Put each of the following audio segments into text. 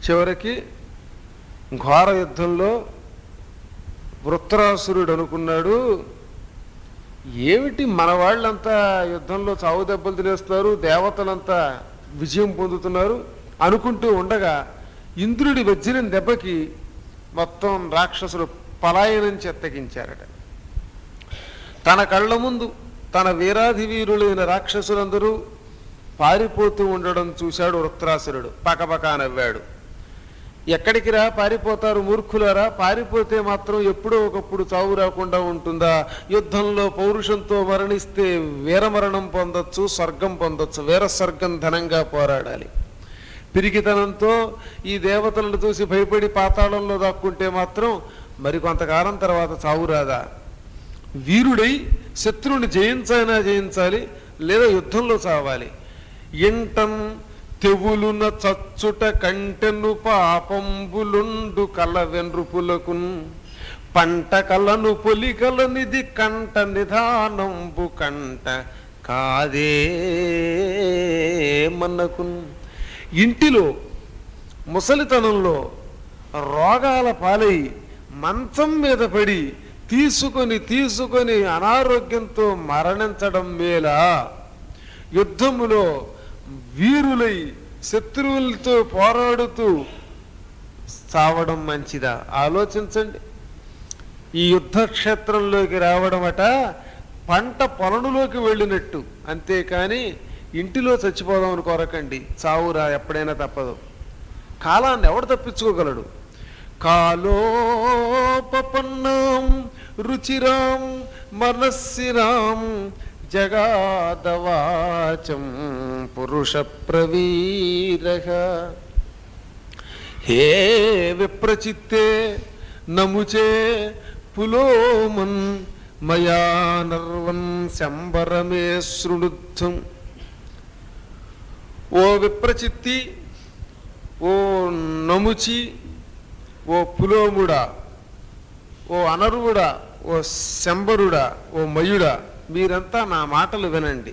చివరికి ఘోర యుద్ధంలో వృత్రాసురుడు అనుకున్నాడు ఏమిటి మన వాళ్ళంతా యుద్ధంలో చావు దెబ్బలు తినేస్తున్నారు దేవతలంతా విజయం పొందుతున్నారు అనుకుంటూ ఉండగా ఇంద్రుడి వజ్రం దెబ్బకి మొత్తం రాక్షసులు పలాయనం చెత్తగించారట తన కళ్ళ ముందు తన వీరాధి వీరులైన రాక్షసులందరూ పారిపోతూ ఉండడం చూశాడు వృత్రాసురుడు పకపకా నవ్వాడు ఎక్కడికి రా పారిపోతారు మూర్ఖులారా పారిపోతే మాత్రం ఎప్పుడో ఒకప్పుడు చావు రాకుండా ఉంటుందా యుద్ధంలో పౌరుషంతో మరణిస్తే వీరమరణం పొందొచ్చు స్వర్గం పొందొచ్చు వీర స్వర్గం ధనంగా పోరాడాలి పిరికితనంతో ఈ దేవతలను చూసి భయపడి పాతాళంలో దాక్కుంటే మాత్రం మరి కొంతకాలం తర్వాత చావు రాదా వీరుడై శత్రువుని జయించైనా జయించాలి లేదా యుద్ధంలో చావాలి ఇంటం తెవులున చచ్చుట కంటెను పాపంబులుండు కల వెన్రుపులకున్ పంట కలను పొలికలనిది కంట నిధానంబు కంట కాదే మన్నకున్ ఇంటిలో ముసలితనంలో రోగాల పాలై మంచం మీద పడి తీసుకొని తీసుకొని అనారోగ్యంతో మరణించడం మేలా యుద్ధములో వీరులై శత్రువులతో పోరాడుతూ చావడం మంచిదా ఆలోచించండి ఈ యుద్ధ క్షేత్రంలోకి రావడం అట పంట పొలనులోకి వెళ్ళినట్టు అంతేకాని ఇంటిలో చచ్చిపోదాం అని కోరకండి చావురా ఎప్పుడైనా తప్పదు కాలాన్ని ఎవడు తప్పించుకోగలడు కాలోపపన్నాం రుచిరాం మనస్సిరాం జగాదవాచం పురుష ప్రవీరః హే విప్రచిత్తే నముచే పులోమన్ మయా నర్వం శంబరమే శృణుద్ధం ఓ విప్రచిత్తి ఓ నముచి ఓ పులోముడా ఓ అనరువుడా ఓ శంబరుడా ఓ మయుడా మీరంతా నా మాటలు వినండి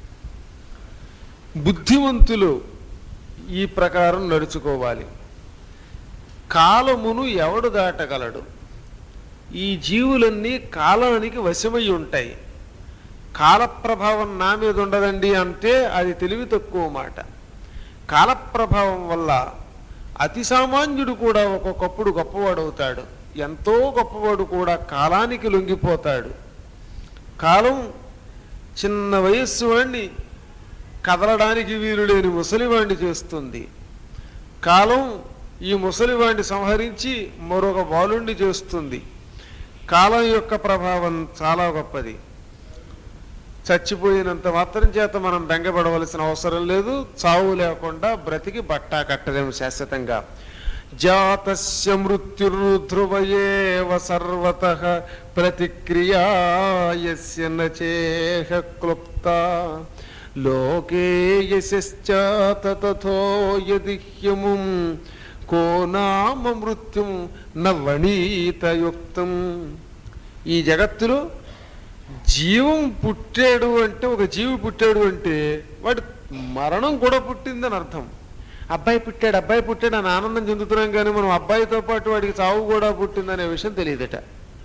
బుద్ధిమంతులు ఈ ప్రకారం నడుచుకోవాలి కాలమును ఎవడు దాటగలడు ఈ జీవులన్నీ కాలానికి వశమై ఉంటాయి కాలప్రభావం నా మీద ఉండదండి అంటే అది తెలివి తక్కువ మాట కాలప్రభావం వల్ల అతి సామాన్యుడు కూడా ఒక్కొక్కప్పుడు గొప్పవాడవుతాడు ఎంతో గొప్పవాడు కూడా కాలానికి లొంగిపోతాడు కాలం చిన్న వయస్సు వాణ్ణి కదలడానికి వీలులేని ముసలివాణ్ణి చేస్తుంది కాలం ఈ ముసలివాణ్ణి సంహరించి మరొక బాలుణ్ణి చేస్తుంది కాలం యొక్క ప్రభావం చాలా గొప్పది చచ్చిపోయినంత మాత్రం చేత మనం బెంగపడవలసిన అవసరం లేదు చావు లేకుండా బ్రతికి బట్టా కట్టలేము శాశ్వతంగా జాతస్య మృత్యుర్ధ్రువయేవ సర్వత ప్రతిక్రియాయస్య నచేహ క్లుప్త లోకే యశ్చాత తథో యది హ్యముం కో నామ మృత్యుం నవణీతయుక్తం ఈ జగత్తులో జీవం పుట్టాడు అంటే ఒక జీవి పుట్టాడు అంటే వాడు మరణం కూడా పుట్టిందని అర్థం అబ్బాయి పుట్టాడు అబ్బాయి పుట్టాడు అని ఆనందం చెందుతున్నాం కానీ మనం అబ్బాయితో పాటు వాడికి చావు కూడా పుట్టిందనే విషయం తెలియదట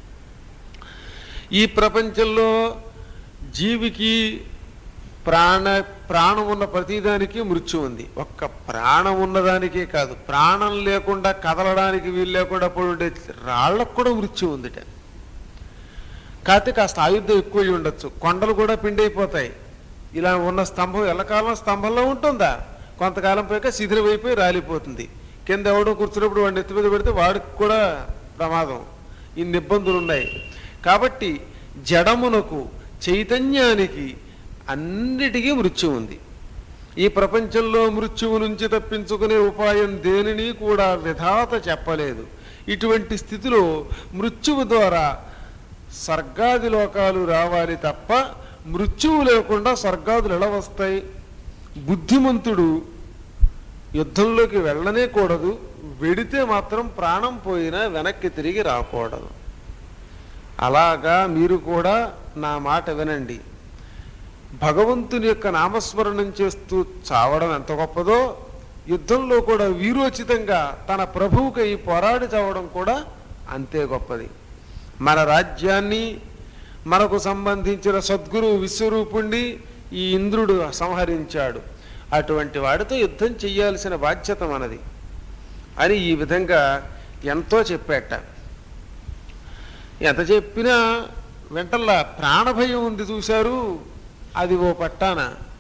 ఈ ప్రపంచంలో జీవికి ప్రాణ ప్రాణం ఉన్న ప్రతిదానికి మృత్యు ఉంది ఒక్క ప్రాణం ఉన్నదానికే కాదు ప్రాణం లేకుండా కదలడానికి వీలు లేకుండా పడుండే రాళ్ళకు కూడా మృత్యు ఉందిట కాకపోతే కాస్త ఆయుధం ఎక్కువ అయి ఉండొచ్చు కొండలు కూడా పిండైపోతాయి ఇలా ఉన్న స్తంభం ఎల్లకాలం స్తంభంలో ఉంటుందా కొంతకాలం పోయాక శిథిలమైపోయి రాలిపోతుంది కింద ఎవడో కూర్చున్నప్పుడు వాడిని ఎత్తి మీద పెడితే వాడికి కూడా ప్రమాదం ఇన్ని ఇబ్బందులు ఉన్నాయి కాబట్టి జడమునకు చైతన్యానికి అన్నిటికీ మృత్యు ఉంది ఈ ప్రపంచంలో మృత్యువు నుంచి తప్పించుకునే ఉపాయం దేనిని కూడా విధాత చెప్పలేదు ఇటువంటి స్థితిలో మృత్యువు ద్వారా స్వర్గాది లోకాలు రావాలి తప్ప మృత్యువు లేకుండా స్వర్గాదులు ఎలా వస్తాయి బుద్ధిమంతుడు యుద్ధంలోకి వెళ్ళనే కూడదు వెడితే మాత్రం ప్రాణం పోయినా వెనక్కి తిరిగి రాకూడదు అలాగా మీరు కూడా నా మాట వినండి భగవంతుని యొక్క నామస్మరణం చేస్తూ చావడం ఎంత గొప్పదో యుద్ధంలో కూడా వీరోచితంగా తన ప్రభువుకై పోరాడి చావడం కూడా అంతే గొప్పది మన రాజ్యాన్ని మనకు సంబంధించిన సద్గురు విశ్వరూపుణ్ణి ఈ ఇంద్రుడు సంహరించాడు అటువంటి వాడితో యుద్ధం చెయ్యాల్సిన బాధ్యత మనది అని ఈ విధంగా ఎంతో చెప్పాట ఎంత చెప్పినా వెంటల్లా ప్రాణభయం ఉంది చూశారు అది ఓ పట్టాన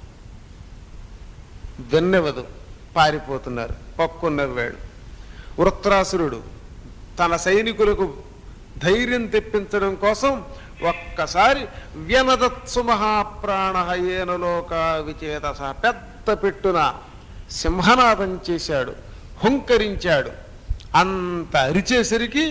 వెన్నెవదు పారిపోతున్నారు పక్కున్నవాడు వృత్రాసురుడు తన సైనికులకు ధైర్యం తెప్పించడం కోసం ఒక్కసారి వ్యనదత్సు మహాప్రాణ ఏనలోక విచేతస పెద్ద పెట్టున సింహనాదం చేశాడు హుంకరించాడు అంత అరిచేసరికి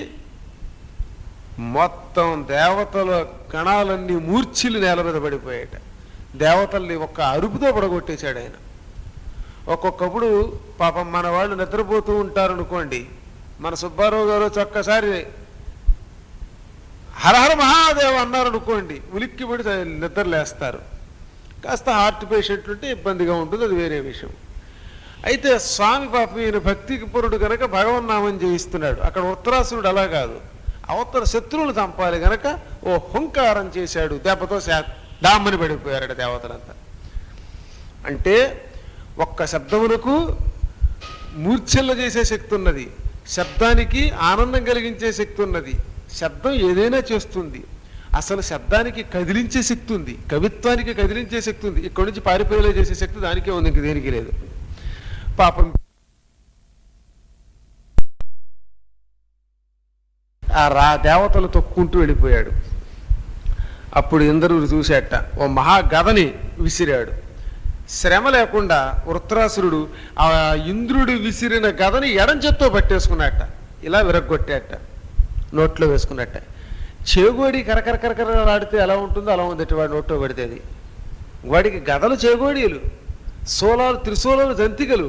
మొత్తం దేవతల గణాలన్నీ మూర్ఛిలు నేల మీద పడిపోయాట దేవతల్ని ఒక్క అరుపుతో పడగొట్టేశాడు ఆయన ఒక్కొక్కప్పుడు పాపం మన వాళ్ళు నిద్రపోతూ ఉంటారు అనుకోండి మన సుబ్బారావు గారు ఒక్కసారి హరహర మహాదేవ్ అన్నారు అనుకోండి ఉలిక్కి పడి నిద్ర లేస్తారు కాస్త హార్ట్ పేషెంట్ ఉంటే ఇబ్బందిగా ఉంటుంది అది వేరే విషయం అయితే స్వామి పాపం ఈయన భక్తికి పురుడు కనుక భగవన్నామం చేయిస్తున్నాడు అక్కడ ఉత్తరాసురుడు అలా కాదు అవతల శత్రువులు చంపాలి గనక ఓ హుంకారం చేశాడు దెబ్బతో శా- డామ్మని పడిపోయారట దేవతలంతా అంటే ఒక్క శబ్దమునకు మూర్ఛల్లో చేసే శక్తి ఉన్నది శబ్దానికి ఆనందం కలిగించే శక్తి ఉన్నది శబ్దం ఏదైనా చేస్తుంది అసలు శబ్దానికి కదిలించే శక్తి ఉంది కవిత్వానికి కదిలించే శక్తి ఉంది ఇక్కడి నుంచి పారిపోయేలా చేసే శక్తి దానికే ఉంది ఇంక దేనికి లేదు పాపం ఆ రా దేవతలు తొక్కుంటూ వెళ్ళిపోయాడు అప్పుడు ఇంద్రుడు చూశాట ఓ మహాగదని విసిరాడు శ్రమ లేకుండా వృత్రాసురుడు ఆ ఇంద్రుడు విసిరిన గదని ఎడం చేత్తో పట్టేసుకున్నట్ట ఇలా విరగ్గొట్టాట నోట్లో వేసుకున్నట్ట చేగోడి కరకర కరకర ఆడితే ఎలా ఉంటుందో అలా ఉందట వాడి నోట్లో పడితే అది వాడికి గదలు చేగోడీలు సోలాలు త్రిశూలాలు జంతికలు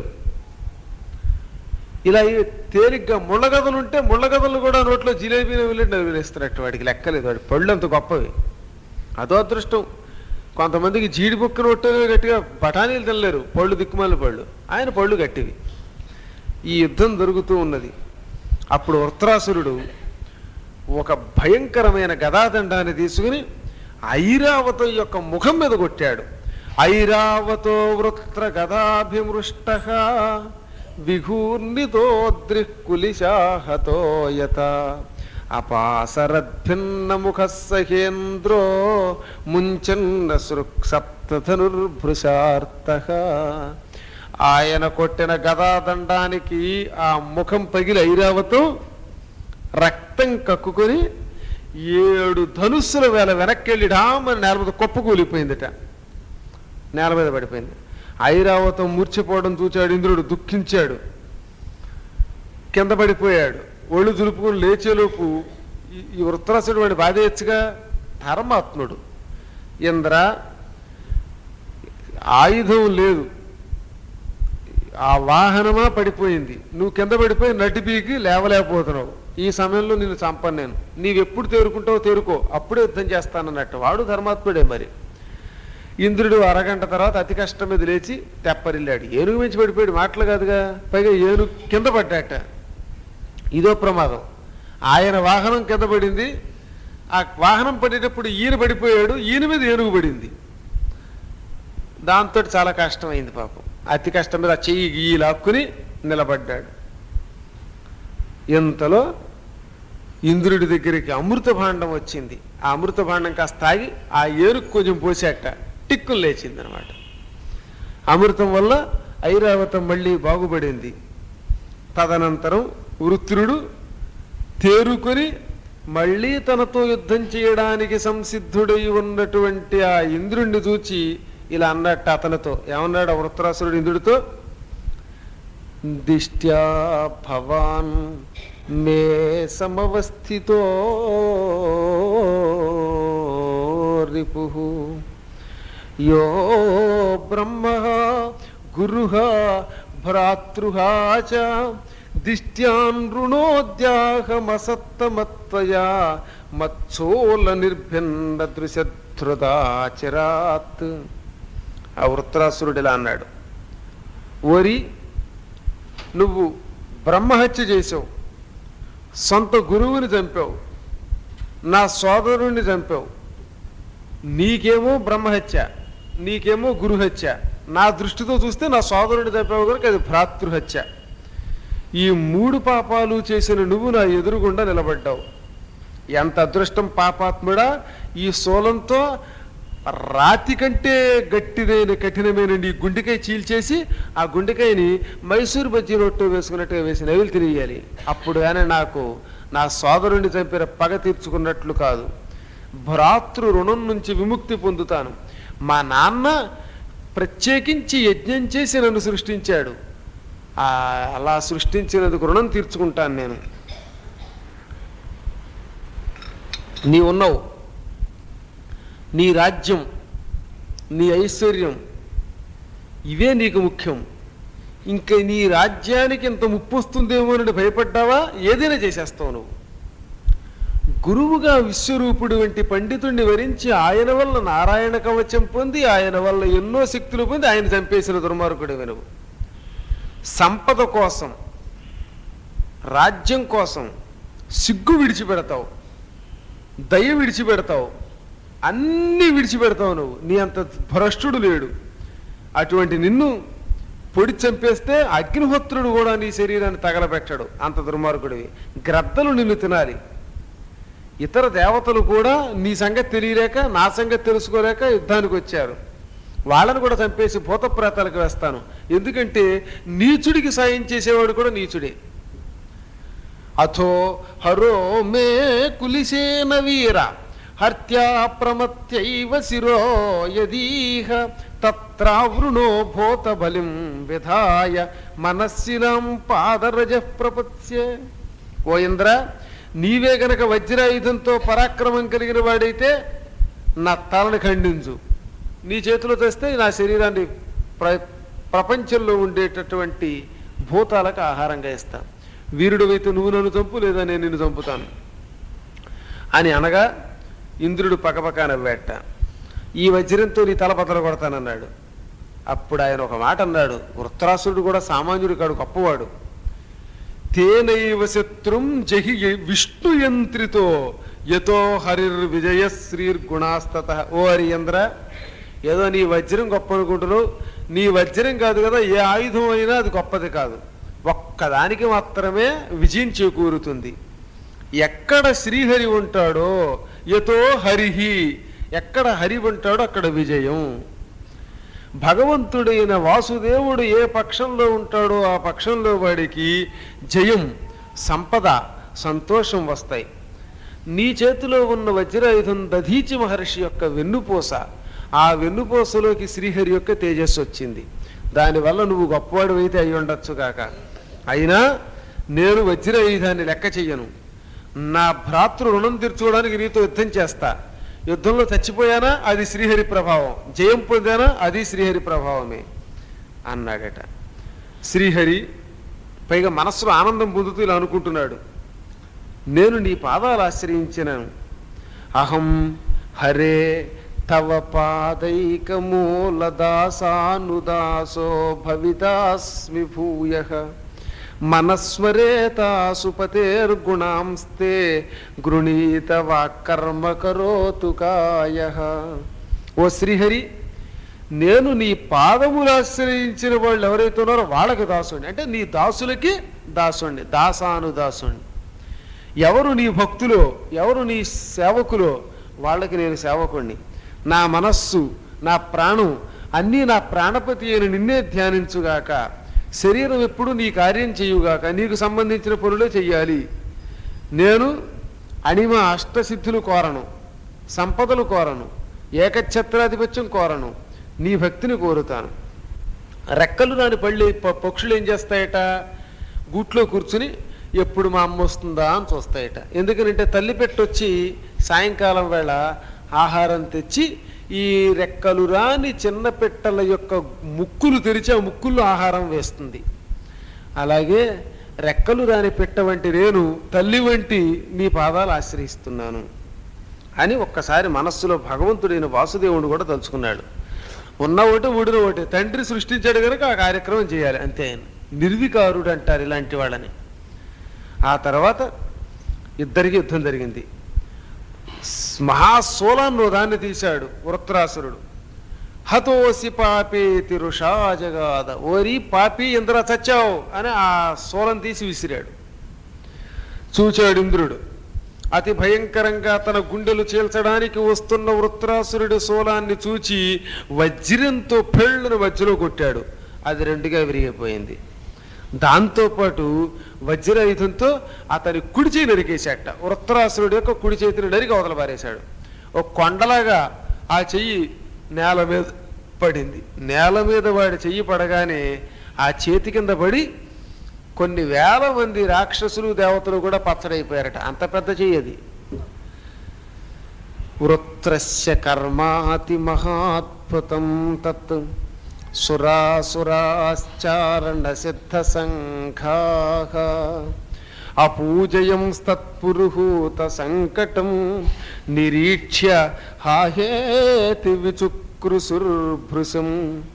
ఇలా ఈ తేలిగ్గా ముళ్ళగదలు ఉంటే ముళ్ళగదలు కూడా నోట్లో జిలేబీని వెళ్ళి వదిలేస్తున్నట్టు వాడికి లెక్కలేదు వాడి పళ్ళు అంత గొప్పవి అదో అదృష్టం కొంతమందికి జీడిపొక్క నొట్టెలు గట్టిగా బఠానీలు తినలేరు పళ్ళు దిక్కుమాల పళ్ళు ఆయన పళ్ళు గట్టివి ఈ యుద్ధం జరుగుతూ ఉన్నది అప్పుడు వృత్రాసురుడు ఒక భయంకరమైన గదాదండాన్ని తీసుకుని ఐరావతం యొక్క ముఖం మీద కొట్టాడు ఐరావతో వృత్ర గదాభిమృష్ట విఘూర్ణితో దృక్కులిశాహతో యత అపాసరద్భిన్న ముఖ సహేంద్రో ముంచన్న సృక్సప్తధనుర్భృశార్త ఆయన కొట్టిన గదాదండానికి ఆ ముఖం పగిలి ఐరావతం రక్తం కక్కుకొని ఏడు ధనుస్సుల వేల వెనక్కి వెళ్ళి డామని నేల మీద కుప్ప కూలిపోయిందట నేల మీద పడిపోయింది ఐరావతం మూర్చిపోవడం చూచాడు ఇంద్రుడు దుఃఖించాడు కింద పడిపోయాడు ఒళ్ళు దులుపుకుని లేచేలోపు ఈ- ఈ వృత్రాసుడు వాడి బాధేయచ్చుగా ధర్మాత్ముడు ఇంద్ర ఆయుధం లేదు ఆ వాహనమా పడిపోయింది నువ్వు కింద పడిపోయి నటిపీకి లేవలేకపోతున్నావు ఈ సమయంలో నిన్ను చంపను నేను నీవెప్పుడు తేరుకుంటావో తేరుకో అప్పుడే యుద్ధం చేస్తానన్నట్టు వాడు ధర్మాత్ముడే మరి ఇంద్రుడు అరగంట తర్వాత అతి కష్టం మీద లేచి తెప్పరిల్లాడు ఏనుగు మించి పడిపోయాడు మాటలు కాదుగా పైగా ఏనుగు కింద పడ్డాట ఇదో ప్రమాదం ఆయన వాహనం కింద పడింది ఆ వాహనం పడేటప్పుడు ఈయన పడిపోయాడు ఈయన మీద ఏనుగు పడింది దాంతో చాలా కష్టమైంది పాపం అతి కష్టం మీద ఆ చెయ్యి గీయి లాక్కుని నిలబడ్డాడు ఇంతలో ఇంద్రుడి దగ్గరికి అమృత భాండం వచ్చింది ఆ అమృత భాండం కాస్త తాగి ఆ ఏరుకు కొంచెం పోసాక టిక్కులు లేచింది అనమాట అమృతం వల్ల ఐరావతం మళ్ళీ బాగుపడింది తదనంతరం వృత్రుడు తేరుకొని మళ్ళీ తనతో యుద్ధం చేయడానికి సంసిద్ధుడై ఉన్నటువంటి ఆ ఇంద్రుణ్ణి చూచి ఇలా అన్నట్టు అతనితో ఏమన్నాడు ఆ వృత్రాసురుడు ఇంద్రుడితో దిష్ట్యా భవాన్ మే సమవస్థితో రిపు యో బ్రహ్మ గురు భ్రాతృహా చ దిష్ట్యాన్ రుణోద్యాహమసత్తమత్వయా మత్సోల నిర్భిన్న దృశధృదాచరాత్ ఆ వృత్రాసురుడు ఇలా అన్నాడు ఓరి నువ్వు బ్రహ్మహత్య చేసావు సొంత గురువుని చంపావు నా సోదరుణ్ణి చంపావు నీకేమో బ్రహ్మహత్య నీకేమో గురుహత్య నా దృష్టితో చూస్తే నా సోదరుడిని చంపావు కనుక అది భ్రాతృహత్య ఈ మూడు పాపాలు చేసిన నువ్వు నా ఎదురుగుండా నిలబడ్డావు ఎంత అదృష్టం పాపాత్ముడా ఈ శూలంతో రాతి కంటే గట్టిదైన కఠినమైన నీ గుండెకాయ చీల్చేసి ఆ గుండెకాయని మైసూరు బజ్జీ రొట్టె వేసుకున్నట్టుగా వేసి నవిలు తిరిగేయాలి అప్పుడు కానీ నాకు నా సోదరుణ్ణి చంపిన పగ తీర్చుకున్నట్లు కాదు భ్రాతృ రుణం నుంచి విముక్తి పొందుతాను మా నాన్న ప్రత్యేకించి యజ్ఞం చేసి నన్ను సృష్టించాడు ఆ అలా సృష్టించినందుకు రుణం తీర్చుకుంటాను నేను నీ ఉన్నావు నీ రాజ్యం నీ ఐశ్వర్యం ఇవే నీకు ముఖ్యం ఇంకా నీ రాజ్యానికి ఇంత ముప్పు వస్తుందేమో అని భయపడ్డావా ఏదైనా చేసేస్తావు నువ్వు గురువుగా విశ్వరూపుడు వంటి పండితుణ్ణి వరించి ఆయన వల్ల నారాయణ కవచం పొంది ఆయన వల్ల ఎన్నో శక్తులు పొంది ఆయన చంపేసిన దుర్మార్గుడు వినువు సంపద కోసం రాజ్యం కోసం సిగ్గు విడిచిపెడతావు దయ విడిచిపెడతావు అన్నీ విడిచిపెడతావు నువ్వు నీ అంత భ్రష్టుడు లేడు అటువంటి నిన్ను పొడి చంపేస్తే అగ్నిహోత్రుడు కూడా నీ శరీరాన్ని తగలబెట్టడు అంత దుర్మార్గుడివి గ్రద్దలు నిన్ను తినాలి ఇతర దేవతలు కూడా నీ సంగతి తెలియలేక నా సంగతి తెలుసుకోలేక యుద్ధానికి వచ్చారు వాళ్ళని కూడా చంపేసి భూత ప్రేతాలకు వేస్తాను ఎందుకంటే నీచుడికి సాయం చేసేవాడు కూడా నీచుడే అథో హరో మే కులిసేన వీర హత్యా ప్రమత్యైవ శిరో యదీహ తత్రావృణో భూత బలిం విధాయ మనస్సినాం పాదరజ ప్రపత్స్య ఓ ఇంద్ర నీవే గనక వజ్రాయుధంతో పరాక్రమం కలిగిన వాడైతే నా తలని ఖండించు నీ చేతిలో తెస్తే నా శరీరాన్ని ప్ర ప్రపంచంలో ఉండేటటువంటి భూతాలకు ఆహారంగా ఇస్తా వీరుడు నువ్వు నన్ను చంపు లేదా నేను నిన్ను చంపుతాను అని అనగా ఇంద్రుడు పకపక నవ్వేట ఈ వజ్రంతో నీ తల బద్దలు కొడతానన్నాడు అప్పుడు ఆయన ఒక మాట అన్నాడు వృత్రాసురుడు కూడా సామాన్యుడు కాడు గొప్పవాడు తేనైవ శత్రుం జహి విష్ణుయంత్రితో యతో హరిర్ విజయ శ్రీర్గుణాస్తత ఓ హరియంద్ర ఏదో నీ వజ్రం గొప్ప అనుకుంటున్నావు నీ వజ్రం కాదు కదా ఏ ఆయుధం అయినా అది గొప్పది కాదు ఒక్కదానికి మాత్రమే విజయం చేకూరుతుంది ఎక్కడ శ్రీహరి ఉంటాడో యతో హరిహి ఎక్కడ హరి ఉంటాడో అక్కడ విజయం భగవంతుడైన వాసుదేవుడు ఏ పక్షంలో ఉంటాడో ఆ పక్షంలో వాడికి జయం సంపద సంతోషం వస్తాయి నీ చేతిలో ఉన్న వజ్రాయుధం దధీచి మహర్షి యొక్క వెన్నుపూస ఆ వెన్నుపూసలోకి శ్రీహరి యొక్క తేజస్సు వచ్చింది దానివల్ల నువ్వు గొప్పవాడు అయితే అయి ఉండొచ్చు కాక అయినా నేను వజ్రాయుధాన్ని లెక్క చెయ్యను నా భ్రాతృ రుణం తీర్చుకోవడానికి నీతో యుద్ధం చేస్తా యుద్ధంలో చచ్చిపోయానా అది శ్రీహరి ప్రభావం జయం పొందానా అది శ్రీహరి ప్రభావమే అన్నాడట శ్రీహరి పైగా మనస్సులో ఆనందం పొందుతూ ఇలా అనుకుంటున్నాడు నేను నీ పాదాలు ఆశ్రయించినాను అహం హరే తవ పాదైకమూలదాసానుదాసో భవితాస్మి భూయ మనస్మరేతాసు పతేర్గుణాంస్తే గృణీత వాక్కర్మ కరోతు కాయ ఓ శ్రీహరి నేను నీ పాదములు ఆశ్రయించిన వాళ్ళు ఎవరైతే ఉన్నారో వాళ్ళకి దాసుని అంటే నీ దాసులకి దాసుండి దాసాను దాసుండి ఎవరు నీ భక్తులో ఎవరు నీ సేవకులో వాళ్ళకి నేను సేవకుణ్ణి నా మనస్సు నా ప్రాణం అన్నీ నా ప్రాణపతి అయిన నిన్నే ధ్యానించుగాక శరీరం ఎప్పుడు నీ కార్యం చేయుగాక నీకు సంబంధించిన పనులే చెయ్యాలి నేను అణిమ అష్టసిద్ధులు కోరను సంపదలు కోరను ఏకఛత్రాధిపత్యం కోరను నీ భక్తిని కోరుతాను రెక్కలు నాని పళ్ళి ప- పక్షులు ఏం చేస్తాయట గూట్లో కూర్చుని ఎప్పుడు మా అమ్మ వస్తుందా అని చూస్తాయట ఎందుకనంటే తల్లి పెట్టొచ్చి సాయంకాలం వేళ ఆహారం తెచ్చి ఈ రెక్కలు రాని చిన్న పెట్టల యొక్క ముక్కులు తెరిచి ఆ ముక్కుల్లో ఆహారం వేస్తుంది అలాగే రెక్కలు రాని పెట్ట వంటి నేను తల్లి వంటి నీ పాదాలు ఆశ్రయిస్తున్నాను అని ఒక్కసారి మనస్సులో భగవంతుడైన వాసుదేవుడు కూడా తలుచుకున్నాడు ఉన్న ఒకటి ఊడిన ఒకటి తండ్రి సృష్టించాడు కనుక ఆ కార్యక్రమం చేయాలి అంతే ఆయన నిర్వికారుడు అంటారు ఇలాంటి వాళ్ళని ఆ తర్వాత ఇద్దరికి యుద్ధం జరిగింది మహాశూలాన్ని దాన్ని తీశాడు వృత్రాసురుడు హతోసి పాపేతి రుషాజగాద ఓరి పాపి ఇంద్ర చచ్చావు అని ఆ శూలం తీసి విసిరాడు చూచాడు ఇంద్రుడు అతి భయంకరంగా తన గుండెలు చీల్చడానికి వస్తున్న వృత్రాసురుడి శూలాన్ని చూచి వజ్రంతో పెళ్ళును మధ్యలో కొట్టాడు అది రెండుగా విరిగిపోయింది దాంతోపాటు వజ్రాయుధంతో అతని కుడి చేయి నరికేశాట వృత్రాసురుడి యొక్క కుడి చేతిని నరికి అవతల పారేశాడు ఒక కొండలాగా ఆ చెయ్యి నేల మీద పడింది నేల మీద వాడి చెయ్యి పడగానే ఆ చేతి కింద పడి కొన్ని వేల మంది రాక్షసులు దేవతలు కూడా పచ్చడైపోయారట అంత పెద్ద చెయ్యది వృత్రస్య కర్మాతి మహాద్భుతం తత్ సురాసురాశ్చారణ సిద్ధ సంఘా అపూజయం తత్పురుహూత సంకటం నిరీక్ష్య హాహేతి విచుక్రుసుర్భృశం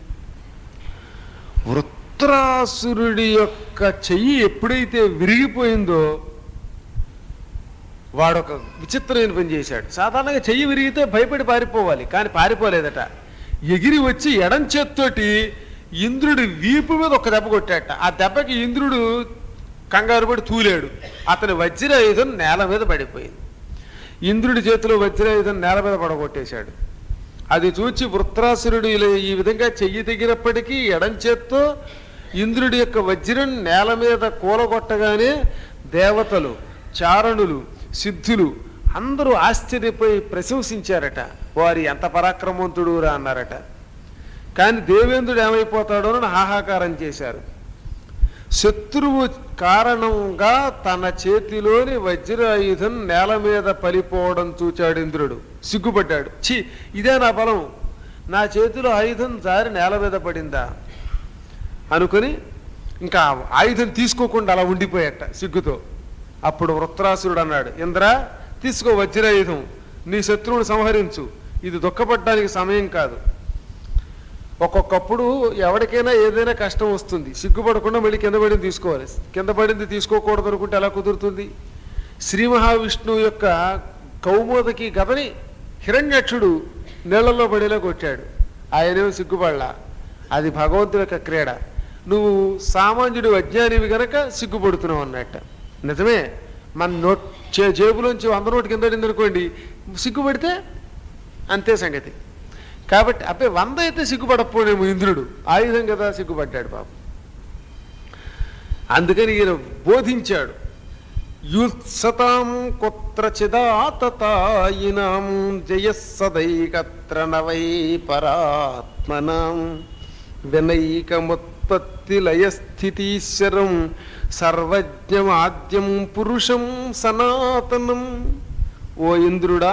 వృత్రాసురుడి యొక్క చెయ్యి ఎప్పుడైతే విరిగిపోయిందో వాడొక విచిత్రమైన పని చేశాడు సాధారణంగా చెయ్యి విరిగితే భయపడి పారిపోవాలి కానీ పారిపోలేదట ఎగిరి వచ్చి ఎడం చేత్తోటి ఇంద్రుడి వీపు మీద ఒక దెబ్బ కొట్టాట ఆ దెబ్బకి ఇంద్రుడు కంగారు పడి తూలాడు అతని వజ్రాయుధం నేల మీద పడిపోయింది ఇంద్రుడి చేతిలో వజ్రాయుధం నేల మీద పడగొట్టేశాడు అది చూచి వృత్రాసురుడు ఇలా ఈ విధంగా చెయ్యి తెగినప్పటికీ ఎడం చేత్తో ఇంద్రుడి యొక్క వజ్రం నేల మీద కూలగొట్టగానే దేవతలు చారణులు సిద్ధులు అందరూ ఆశ్చర్యపోయి ప్రశంసించారట వారి ఎంత పరాక్రమవంతుడు రా అన్నారట కానీ దేవేంద్రుడు ఏమైపోతాడో అని హాహాకారం చేశారు శత్రువు కారణంగా తన చేతిలోని వజ్రాయుధం నేల మీద పలిపోవడం చూచాడు ఇంద్రుడు సిగ్గుపడ్డాడు ఛీ ఇదే నా బలం నా చేతిలో ఆయుధం జారి నేల మీద పడిందా అనుకుని ఇంకా ఆయుధం తీసుకోకుండా అలా ఉండిపోయాట సిగ్గుతో అప్పుడు వృత్రాసురుడు అన్నాడు ఇంద్ర తీసుకో వజ్రాయుధం నీ శత్రువుని సంహరించు ఇది దుఃఖపడడానికి సమయం కాదు ఒక్కొక్కప్పుడు ఎవరికైనా ఏదైనా కష్టం వస్తుంది సిగ్గుపడకుండా మళ్ళీ కింద పడింది తీసుకోవాలి కింద పడింది తీసుకోకూడదు అనుకుంటే ఎలా కుదురుతుంది శ్రీ మహావిష్ణువు యొక్క కౌమోదకి గదని హిరణ్యక్షుడు నీళ్లలో పడేలా కొట్టాడు ఆయనేమో సిగ్గుపడలా అది భగవంతుడి యొక్క క్రీడ నువ్వు సామాన్యుడు అజ్ఞానివి గనక సిగ్గుపడుతున్నావు అన్నట్ట నిజమే మన నోట్ చే జేబులోంచి వంద నోటు కింద పడింది అనుకోండి సిగ్గుపడితే అంతే సంగతి కాబట్టి అబ్బే వంద అయితే సిగ్గుపడకపోనేమో ఇంద్రుడు ఆయుధం కదా సిగ్గుపడ్డాడు పాపం అందుకని ఈయన బోధించాడు యుత్సతాం కుత్రచిదాతతాయినాం జయస్సదైకత్ర నవై పరాత్మనాం వినైకముత్పత్తి లయస్థితీశ్వరం సర్వజ్ఞమాద్యం పురుషం సనాతనం ఓ ఇంద్రుడా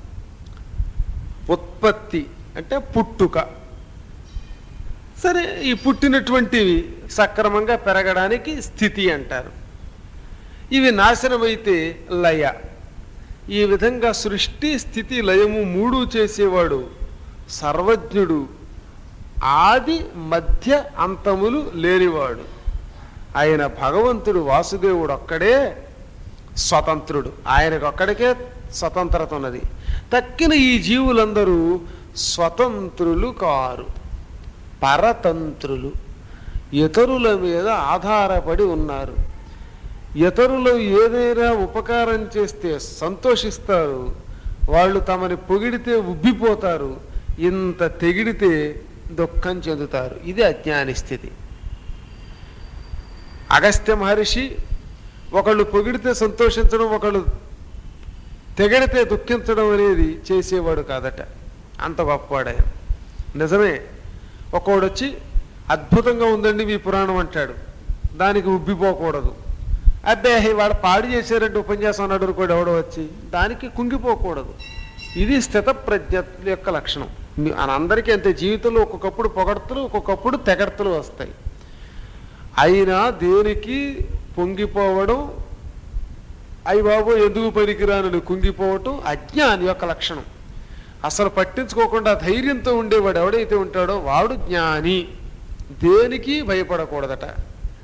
ఉత్పత్తి అంటే పుట్టుక సరే ఈ పుట్టినటువంటివి సక్రమంగా పెరగడానికి స్థితి అంటారు ఇవి నాశనమైతే లయ ఈ విధంగా సృష్టి స్థితి లయము మూడు చేసేవాడు సర్వజ్ఞుడు ఆది మధ్య అంతములు లేనివాడు ఆయన భగవంతుడు వాసుదేవుడు ఒక్కడే స్వతంత్రుడు ఆయనకు ఒక్కడికే స్వతంత్రత ఉన్నది తక్కిన ఈ జీవులందరూ స్వతంత్రులు కారు పరతంత్రులు ఇతరుల మీద ఆధారపడి ఉన్నారు ఇతరులు ఏదైనా ఉపకారం చేస్తే సంతోషిస్తారు వాళ్ళు తమని పొగిడితే ఉబ్బిపోతారు ఇంత తెగిడితే దుఃఖం చెందుతారు ఇది అజ్ఞాని స్థితి అగస్త్య మహర్షి ఒకళ్ళు పొగిడితే సంతోషించడం ఒకళ్ళు తెగడితే దుఃఖించడం అనేది చేసేవాడు కాదట అంత గొప్పవాడు ఆయన నిజమే ఒకడు వచ్చి అద్భుతంగా ఉందండి మీ పురాణం అంటాడు దానికి ఉబ్బిపోకూడదు అబ్బే వాడు పాడు చేశారంటే ఉపన్యాసం అన్నాడు అనుకోడు ఎవడో వచ్చి దానికి కుంగిపోకూడదు ఇది స్థిత ప్రజ్ఞ యొక్క లక్షణం మీ- అందరికీ అంతే జీవితంలో ఒక్కొక్కప్పుడు పొగడ్తలు ఒక్కొక్కప్పుడు తెగడ్తలు వస్తాయి అయినా దేనికి పొంగిపోవడం అయ్యి బాబు ఎందుకు పనికిరానని కుంగిపోవటం అజ్ఞాని యొక్క లక్షణం అసలు పట్టించుకోకుండా ధైర్యంతో ఉండేవాడు ఎవడైతే ఉంటాడో వాడు జ్ఞాని దేనికి భయపడకూడదట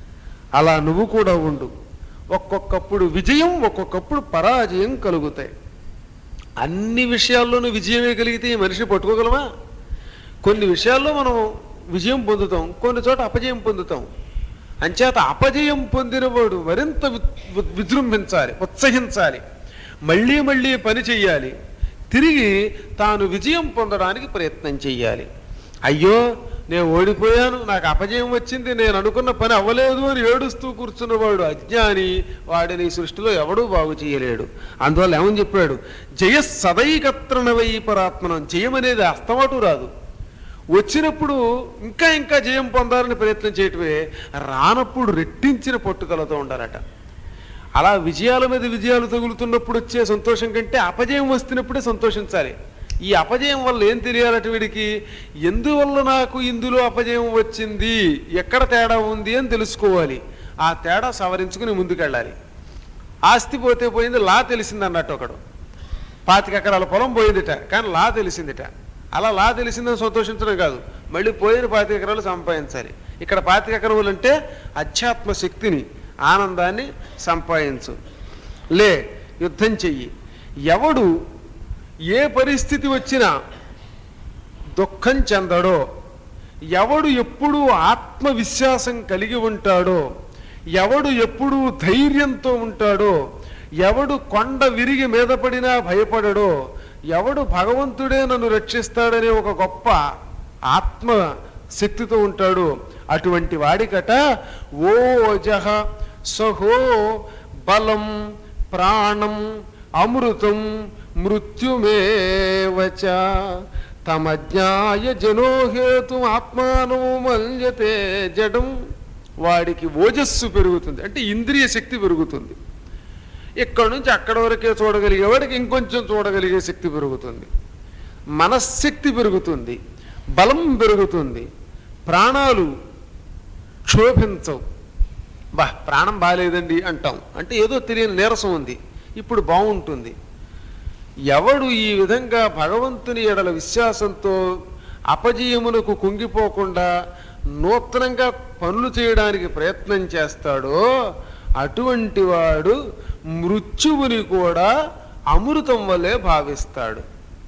అలా నువ్వు కూడా ఉండు ఒక్కొక్కప్పుడు విజయం ఒక్కొక్కప్పుడు పరాజయం కలుగుతాయి అన్ని విషయాల్లోనూ విజయమే కలిగితే ఈ మనిషిని పట్టుకోగలమా కొన్ని విషయాల్లో మనం విజయం పొందుతాం కొన్ని చోట అపజయం పొందుతాం అంచేత అపజయం పొందినవాడు మరింత వి- వి- విజృంభించాలి ఉత్సహించాలి మళ్ళీ మళ్ళీ పని చెయ్యాలి తిరిగి తాను విజయం పొందడానికి ప్రయత్నం చెయ్యాలి అయ్యో నేను ఓడిపోయాను నాకు అపజయం వచ్చింది నేను అనుకున్న పని అవ్వలేదు అని ఏడుస్తూ కూర్చున్నవాడు అజ్ఞాని వాడిని ఈ సృష్టిలో ఎవడూ బాగు చేయలేడు అందువల్ల ఏమని చెప్పాడు జయ సదైకత్రణవై పరాత్మనం జయం అనేది అస్తమాటు రాదు వచ్చినప్పుడు ఇంకా ఇంకా జయం పొందాలని ప్రయత్నం చేయటమే రానప్పుడు రెట్టించిన పట్టుదలతో ఉండాలట అలా విజయాల మీద విజయాలు తగులుతున్నప్పుడు వచ్చే సంతోషం కంటే అపజయం వస్తున్నప్పుడే సంతోషించాలి ఈ అపజయం వల్ల ఏం తెలియాలట వీడికి ఎందువల్ల నాకు ఇందులో అపజయం వచ్చింది ఎక్కడ తేడా ఉంది అని తెలుసుకోవాలి ఆ తేడా సవరించుకుని ముందుకెళ్ళాలి ఆస్తి పోతే పోయింది లా తెలిసింది అన్నట్టు ఒకడు పాతిక ఎకరాల పొలం పోయిందిట కానీ లా తెలిసిందిట అలా లా తెలిసిందని సంతోషించడం కాదు మళ్ళీ పోయిన పాతిక ఎకరాలు సంపాదించాలి ఇక్కడ పాతిక ఎకరములు అంటే అధ్యాత్మ శక్తిని ఆనందాన్ని సంపాదించు లే యుద్ధం చెయ్యి ఎవడు ఏ పరిస్థితి వచ్చినా దుఃఖం చెందడో ఎవడు ఎప్పుడూ ఆత్మవిశ్వాసం కలిగి ఉంటాడో ఎవడు ఎప్పుడూ ధైర్యంతో ఉంటాడో ఎవడు కొండ విరిగి మీద పడినా భయపడడో ఎవడు భగవంతుడే నన్ను రక్షిస్తాడనే ఒక గొప్ప ఆత్మ శక్తితో ఉంటాడు అటువంటి వాడికట ఓజహ సహో బలం ప్రాణం అమృతం మృత్యుమేవచ తమజ్ఞాయ జనోహేతు ఆత్మానం మల్యతే జడం వాడికి ఓజస్సు పెరుగుతుంది అంటే ఇంద్రియ శక్తి పెరుగుతుంది ఇక్కడ నుంచి అక్కడ వరకే చూడగలిగేవాడికి ఇంకొంచెం చూడగలిగే శక్తి పెరుగుతుంది మనశ్శక్తి పెరుగుతుంది బలం పెరుగుతుంది ప్రాణాలు క్షోభించవు బా ప్రాణం బాగాలేదండి అంటాం అంటే ఏదో తెలియని నీరసం ఉంది ఇప్పుడు బాగుంటుంది ఎవడు ఈ విధంగా భగవంతుని ఎడల విశ్వాసంతో అపజయమునకు కుంగిపోకుండా నూతనంగా పనులు చేయడానికి ప్రయత్నం చేస్తాడో అటువంటి వాడు మృత్యువుని కూడా అమృతం వల్లే భావిస్తాడు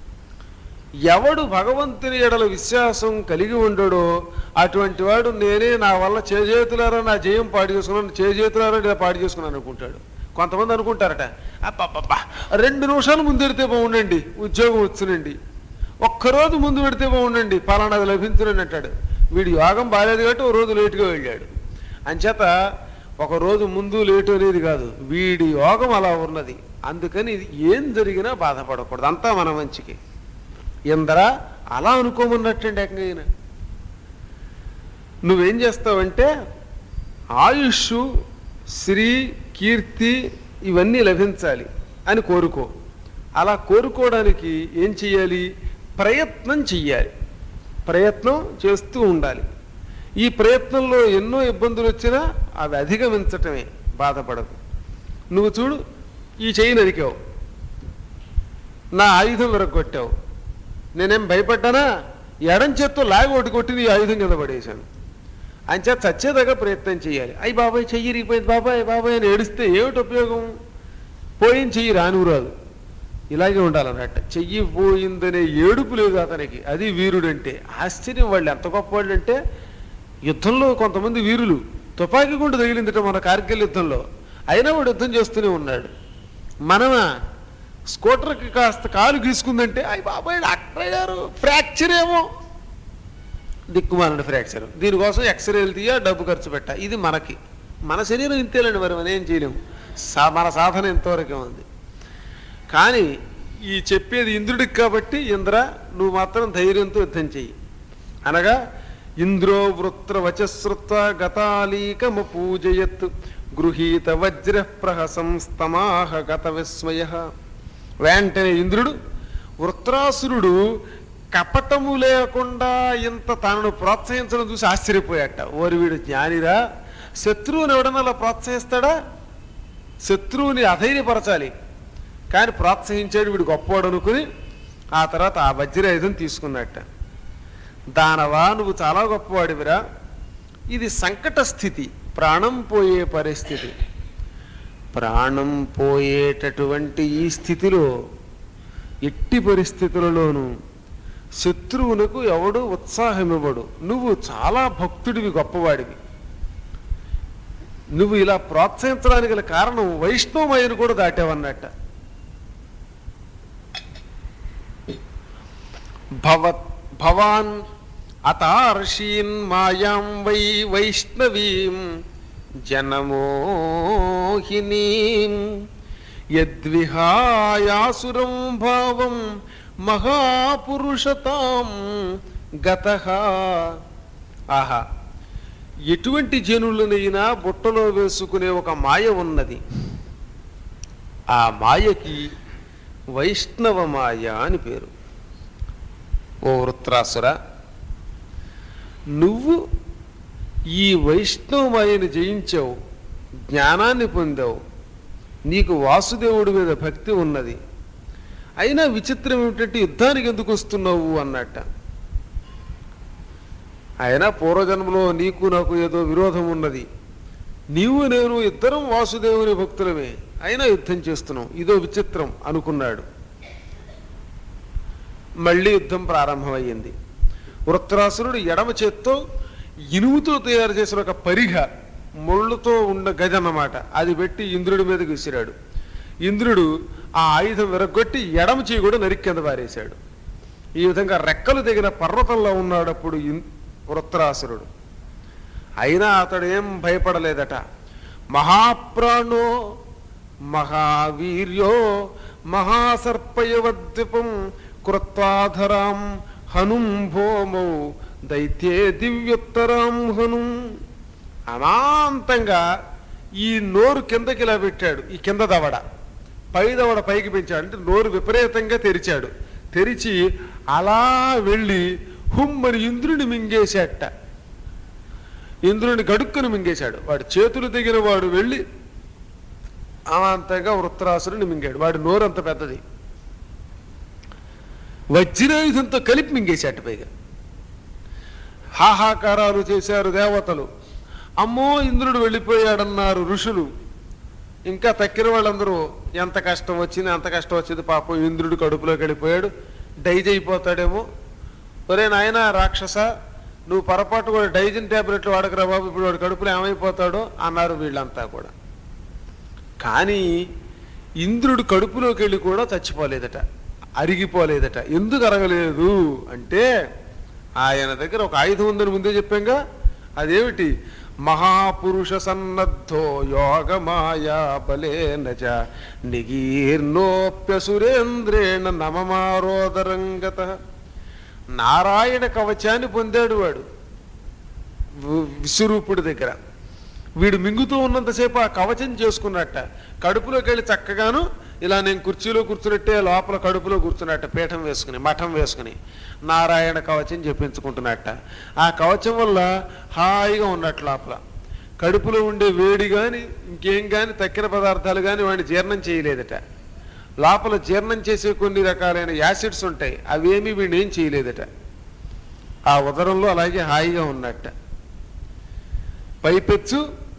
ఎవడు భగవంతుని ఎడల విశ్వాసం కలిగి ఉండడో అటువంటి వాడు నేనే నా వల్ల చేజేతులారా నా జయం పాడు చేసుకున్నాను చేజేతులారా నేను పాడు చేసుకున్నాను అనుకుంటాడు కొంతమంది అనుకుంటారట అబ్బబ్బబ్బా రెండు నిమిషాలు ముందు పెడితే బాగుండండి ఉద్యోగం వచ్చునండి ఒక్కరోజు ముందు పెడితే బాగుండండి పలానాది లభించునని అంటాడు వీడి యోగం బాగాలేదు కాబట్టి ఓ రోజు లేటుగా వెళ్ళాడు అంచేత ఒక రోజు ముందు లేటు అనేది కాదు వీడి యోగం అలా ఉన్నది అందుకని ఇది ఏం జరిగినా బాధపడకూడదు అంతా మన మంచికి ఇందరా అలా అనుకోమన్నట్టండి ఏకంగా నువ్వేం చేస్తావంటే ఆయుష్ శ్రీ కీర్తి ఇవన్నీ లభించాలి అని కోరుకో అలా కోరుకోవడానికి ఏం చెయ్యాలి ప్రయత్నం చెయ్యాలి ప్రయత్నం చేస్తూ ఉండాలి ఈ ప్రయత్నంలో ఎన్నో ఇబ్బందులు వచ్చినా అవి అధిగమించటమే బాధపడదు నువ్వు చూడు ఈ చెయ్యి నరికావు నా ఆయుధం విరగొట్టావు నేనేం భయపడ్డానా ఎడం చేత్తో లాగి ఒకటి కొట్టి నీ ఆయుధం కింద పడేశాను అంచేత చచ్చేదాకా ప్రయత్నం చేయాలి అయ్యి బాబాయ్ చెయ్యి రిగిపోయింది బాబాయ్ బాబాయ్ అని ఏడిస్తే ఏమిటి ఉపయోగం పోయిన చెయ్యి రాను రాదు ఇలాగే ఉండాలన్నట్ట చెయ్యి పోయిందనే ఏడుపు లేదు అతనికి అది వీరుడంటే ఆశ్చర్యం వాళ్ళు ఎంత గొప్పవాళ్ళు అంటే యుద్ధంలో కొంతమంది వీరులు తుపాకీ గుండు తగిలిందిట మన కార్గిల్ యుద్ధంలో అయినా వాడు యుద్ధం చేస్తూనే ఉన్నాడు మనమా స్కూటర్కి కాస్త కాలు గీసుకుందంటే అయ్యి బాబాయ్ డాక్టర్ గారు ఫ్రాక్చర్ ఏమో దిక్కుమాలండి ఫ్రాక్చర్ దీనికోసం ఎక్స్రేలు తీయ డబ్బు ఖర్చు పెట్ట ఇది మనకి మన శరీరం ఇంతేలండి మరి మనం ఏం చేయలేము సా మన సాధన ఎంతవరకే ఉంది కానీ ఈ చెప్పేది ఇంద్రుడికి కాబట్టి ఇంద్ర నువ్వు మాత్రం ధైర్యంతో యుద్ధం చెయ్యి అనగా ఇంద్రో వృత్ర వచశ్రుత్వ గతాలీకము పూజయత్ గృహీత వజ్ర ప్రహసంస్తమాహ గత విస్మయ వెంటనే ఇంద్రుడు వృత్రాసురుడు కపటము లేకుండా ఇంత తనను ప్రోత్సహించడం చూసి ఆశ్చర్యపోయాట ఓరి వీడు జ్ఞానిరా శత్రువుని ఎవడన్నా అలా ప్రోత్సహిస్తాడా శత్రువుని అధైర్యపరచాలి కానీ ప్రోత్సహించాడు వీడు గొప్పవాడు అనుకుని ఆ తర్వాత ఆ వజ్రాయుధం తీసుకున్నట్ట దానవా నువ్వు చాలా గొప్పవాడివిరా ఇది సంకట స్థితి ప్రాణం పోయే పరిస్థితి ప్రాణం పోయేటటువంటి ఈ స్థితిలో ఎట్టి పరిస్థితులలోనూ శత్రువునకు ఎవడు ఉత్సాహం ఇవ్వడు నువ్వు చాలా భక్తుడివి గొప్పవాడివి నువ్వు ఇలా ప్రోత్సహించడానికి గల కారణం వైష్ణవమయను కూడా దాటావన్నట్ట భవత్ భవాన్ అతార్షీన్ మాయాం వై వైష్ణవీం జనమోహినీం యద్విహాయాసురం భావం మహాపురుషతాం గత ఆహా ఎటువంటి జనులనైనా బుట్టలో వేసుకునే ఒక మాయ ఉన్నది ఆ మాయకి వైష్ణవ మాయ అని పేరు ఓ వృత్రాసుర నువ్వు ఈ వైష్ణవ మాయని జయించావు జ్ఞానాన్ని పొందావు నీకు వాసుదేవుడి మీద భక్తి ఉన్నది అయినా విచిత్రం ఏమిటంటే యుద్ధానికి ఎందుకు వస్తున్నావు అన్నట్ట అయినా పూర్వజన్మలో నీకు నాకు ఏదో విరోధం ఉన్నది నీవు నేను ఇద్దరం వాసుదేవుని భక్తులమే అయినా యుద్ధం చేస్తున్నాం ఇదో విచిత్రం అనుకున్నాడు మళ్ళీ యుద్ధం ప్రారంభమయ్యింది వృత్రాసురుడు ఎడమ చేత్తో ఇనుముతో తయారు చేసిన ఒక పరిఘ ముళ్ళుతో ఉన్న గది అన్నమాట అది పెట్టి ఇంద్రుడి మీదకి విసిరాడు ఇంద్రుడు ఆ ఆయుధం విరగొట్టి ఎడమ చేయి కూడా నరికి కింద పారేశాడు ఈ విధంగా రెక్కలు దిగిన పర్వతంలో ఉన్నాడు అప్పుడు ఇన్- వృత్రాసురుడు అయినా అతడు ఏం భయపడలేదట మహాప్రాణో మహావీర్యో మహాసర్పయవద్విపం కృత్వాధరాం హనుం భోమౌ దైత్యే దివ్యోత్తరాం హనుం అమాంతంగా ఈ నోరు కిందకి ఇలా పెట్టాడు ఈ కింద దవడ పై దవడ పైకి పెంచాడు అంటే నోరు విపరీతంగా తెరిచాడు తెరిచి అలా వెళ్ళి హుమ్మని ఇంద్రుని మింగేసేట ఇంద్రుని గడుక్కుని మింగేశాడు వాడు చేతులు దిగిన వాడు వెళ్ళి అమాంతంగా వృత్రాసురుని మింగాడు వాడి నోరు అంత పెద్దది వజ్రాయుధంతో కలిపి మింగేశాట పైగా హాహాకారాలు చేశారు దేవతలు అమ్మో ఇంద్రుడు వెళ్ళిపోయాడన్నారు ఋషులు ఇంకా తక్కిన వాళ్ళందరూ ఎంత కష్టం వచ్చింది అంత కష్టం వచ్చింది పాపం ఇంద్రుడు కడుపులోకి వెళ్ళిపోయాడు డైజ్ అయిపోతాడేమో ఒరే నాయన రాక్షస నువ్వు పొరపాటు కూడా డైజిన్ ట్యాబ్లెట్లు వాడకరా బాబు ఇప్పుడు వాడు కడుపులో ఏమైపోతాడో అన్నారు వీళ్ళంతా కూడా కానీ ఇంద్రుడు కడుపులోకి వెళ్ళి కూడా చచ్చిపోలేదట అరిగిపోలేదట ఎందుకు అరగలేదు అంటే ఆయన దగ్గర ఒక ఆయుధం ఉందని ముందే చెప్పాంగా అదేమిటి మహాపురుష సన్నద్ధో యోగమాయా బలేన చ నిగీర్ణోప్య సురేంద్రేణ నమమారోదరంగత నారాయణ కవచాన్ని పొందాడు వాడు వి- విశ్వరూపుడి దగ్గర వీడు మింగుతూ ఉన్నంతసేపు ఆ కవచం చేసుకున్నట్ట కడుపులోకి వెళ్ళి చక్కగాను ఇలా నేను కుర్చీలో కూర్చున్నట్టే లోపల కడుపులో కూర్చున్నట్ట పీఠం వేసుకుని మఠం వేసుకుని నారాయణ కవచం చెప్పించుకుంటున్నట్ట ఆ కవచం వల్ల హాయిగా ఉన్నట్టు లోపల కడుపులో ఉండే వేడి కానీ ఇంకేం కానీ తక్కిన పదార్థాలు కానీ వాడిని జీర్ణం చేయలేదట లోపల జీర్ణం చేసే కొన్ని రకాలైన యాసిడ్స్ ఉంటాయి అవేమీ వీడిని ఏం చేయలేదట ఆ ఉదరంలో అలాగే హాయిగా ఉన్నట్ట పైపెచ్చు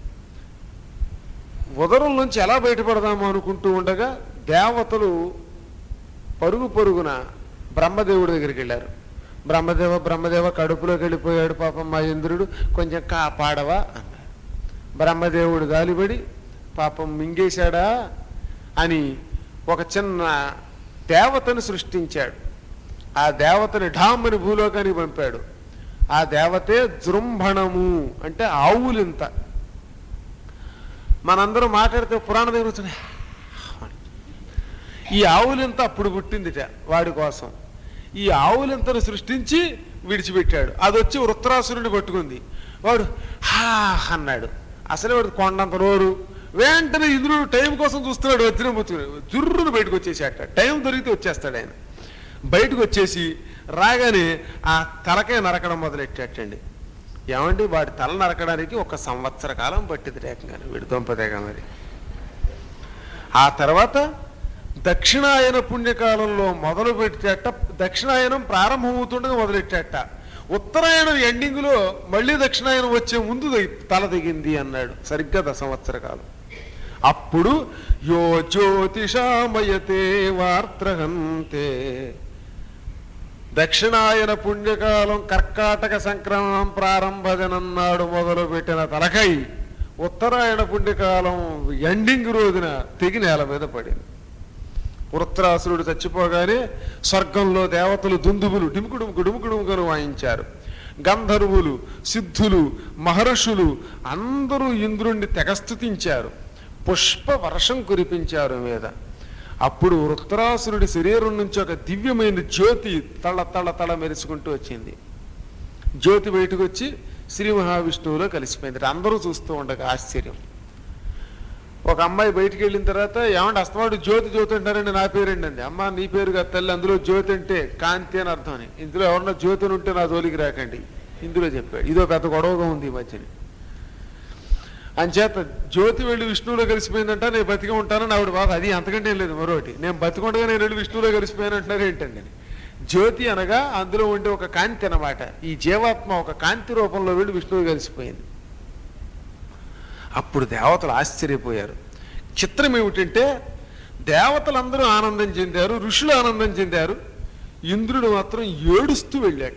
ఉదరం నుంచి ఎలా బయటపడదాము అనుకుంటూ ఉండగా దేవతలు పరుగు పరుగున బ్రహ్మదేవుడి దగ్గరికి వెళ్ళారు బ్రహ్మదేవ బ్రహ్మదేవ కడుపులోకి వెళ్ళిపోయాడు పాపం మా ఇంద్రుడు కొంచెం కాపాడవా అన్నారు బ్రహ్మదేవుడు గాలిపడి పాపం మింగేశాడా అని ఒక చిన్న దేవతను సృష్టించాడు ఆ దేవతని ఢామ్మని భూలోకానికి పంపాడు ఆ దేవతే జృంభణము అంటే ఆవులింత మనందరం మాట్లాడితే పురాణ దగ్గర కూర్చొని ఈ ఆవులింత అప్పుడు పుట్టిందిట వాడి కోసం ఈ ఆవులింతను సృష్టించి విడిచిపెట్టాడు అది వచ్చి వృత్రాసురుడిని పట్టుకుంది వాడు హా అన్నాడు అసలే వాడు కొండంత నోరు వెంటనే ఇంద్రుడు టైం కోసం చూస్తున్నాడు వచ్చిన ముచ్చుకుని జుర్రును బయటకు వచ్చేసాట టైం దొరికితే వచ్చేస్తాడు ఆయన బయటకు వచ్చేసి రాగానే ఆ తలకాయ నరకడం మొదలెట్టాటండి ఏమండి వాడి తల నరకడానికి ఒక సంవత్సర కాలం పట్టింది రేకంగానే వీడి దొంపదేగా మరి ఆ తర్వాత దక్షిణాయన పుణ్యకాలంలో మొదలు పెట్టేట దక్షిణాయనం ప్రారంభమవుతుండగా మొదలెట్టాట ఉత్తరాయణం ఎండింగ్లో మళ్ళీ దక్షిణాయనం వచ్చే ముందు ది- తల దిగింది అన్నాడు సరిగ్గా దశ సంవత్సర కాలం అప్పుడు యో జ్యోతిషామయతే వార్త్రహంతే దక్షిణాయన పుణ్యకాలం కర్కాటక సంక్రమణం ప్రారంభదనన్నాడు మొదలు పెట్టిన తలకై ఉత్తరాయణ పుణ్యకాలం ఎండింగ్ రోజున తెగి నేల మీద పడింది వృత్రాసురుడు చచ్చిపోగానే స్వర్గంలో దేవతలు దుందుబులు డిముకుడుముకు డుముకుడుముకను వాయించారు గంధర్వులు సిద్ధులు మహర్షులు అందరూ ఇంద్రుణ్ణి తెగస్తుతించారు పుష్ప వర్షం కురిపించారు మీద అప్పుడు వృత్రాసురుడి శరీరం నుంచి ఒక దివ్యమైన జ్యోతి తళ తళ తళ మెరుచుకుంటూ వచ్చింది జ్యోతి బయటకు వచ్చి శ్రీ మహావిష్ణువులో కలిసిపోయింది అందరూ చూస్తూ ఉండగా ఆశ్చర్యం ఒక అమ్మాయి బయటికి వెళ్ళిన తర్వాత ఏమంటే అస్తమాడు జ్యోతి జ్యోతి అంటారండి నా పేరండి అండి అమ్మ నీ పేరు కాదు తల్లి అందులో జ్యోతి అంటే కాంతి అని అర్థం అని ఇందులో ఎవరన్నా జ్యోతి అని ఉంటే నా జోలికి రాకండి ఇందులో చెప్పాడు ఇదో పెద్ద గొడవగా ఉంది ఈ మధ్యని అంచేత జ్యోతి వెళ్ళి విష్ణువులో కలిసిపోయిందంట నేను బతికి ఉంటానని ఆవిడ బాధ అది అంతకంటే ఏం లేదు మరొకటి నేను బతికుండగా నేను వెళ్ళి విష్ణువులో కలిసిపోయాను అంటున్నారు ఏంటండి అని. జ్యోతి అనగా అందులో ఉండే ఒక కాంతి అన్నమాట ఈ జీవాత్మ ఒక కాంతి రూపంలో వెళ్ళి విష్ణువు కలిసిపోయింది అప్పుడు దేవతలు ఆశ్చర్యపోయారు చిత్రం ఏమిటంటే దేవతలందరూ ఆనందం చెందారు ఋషులు ఆనందం చెందారు ఇంద్రుడు మాత్రం ఏడుస్తూ వెళ్ళాట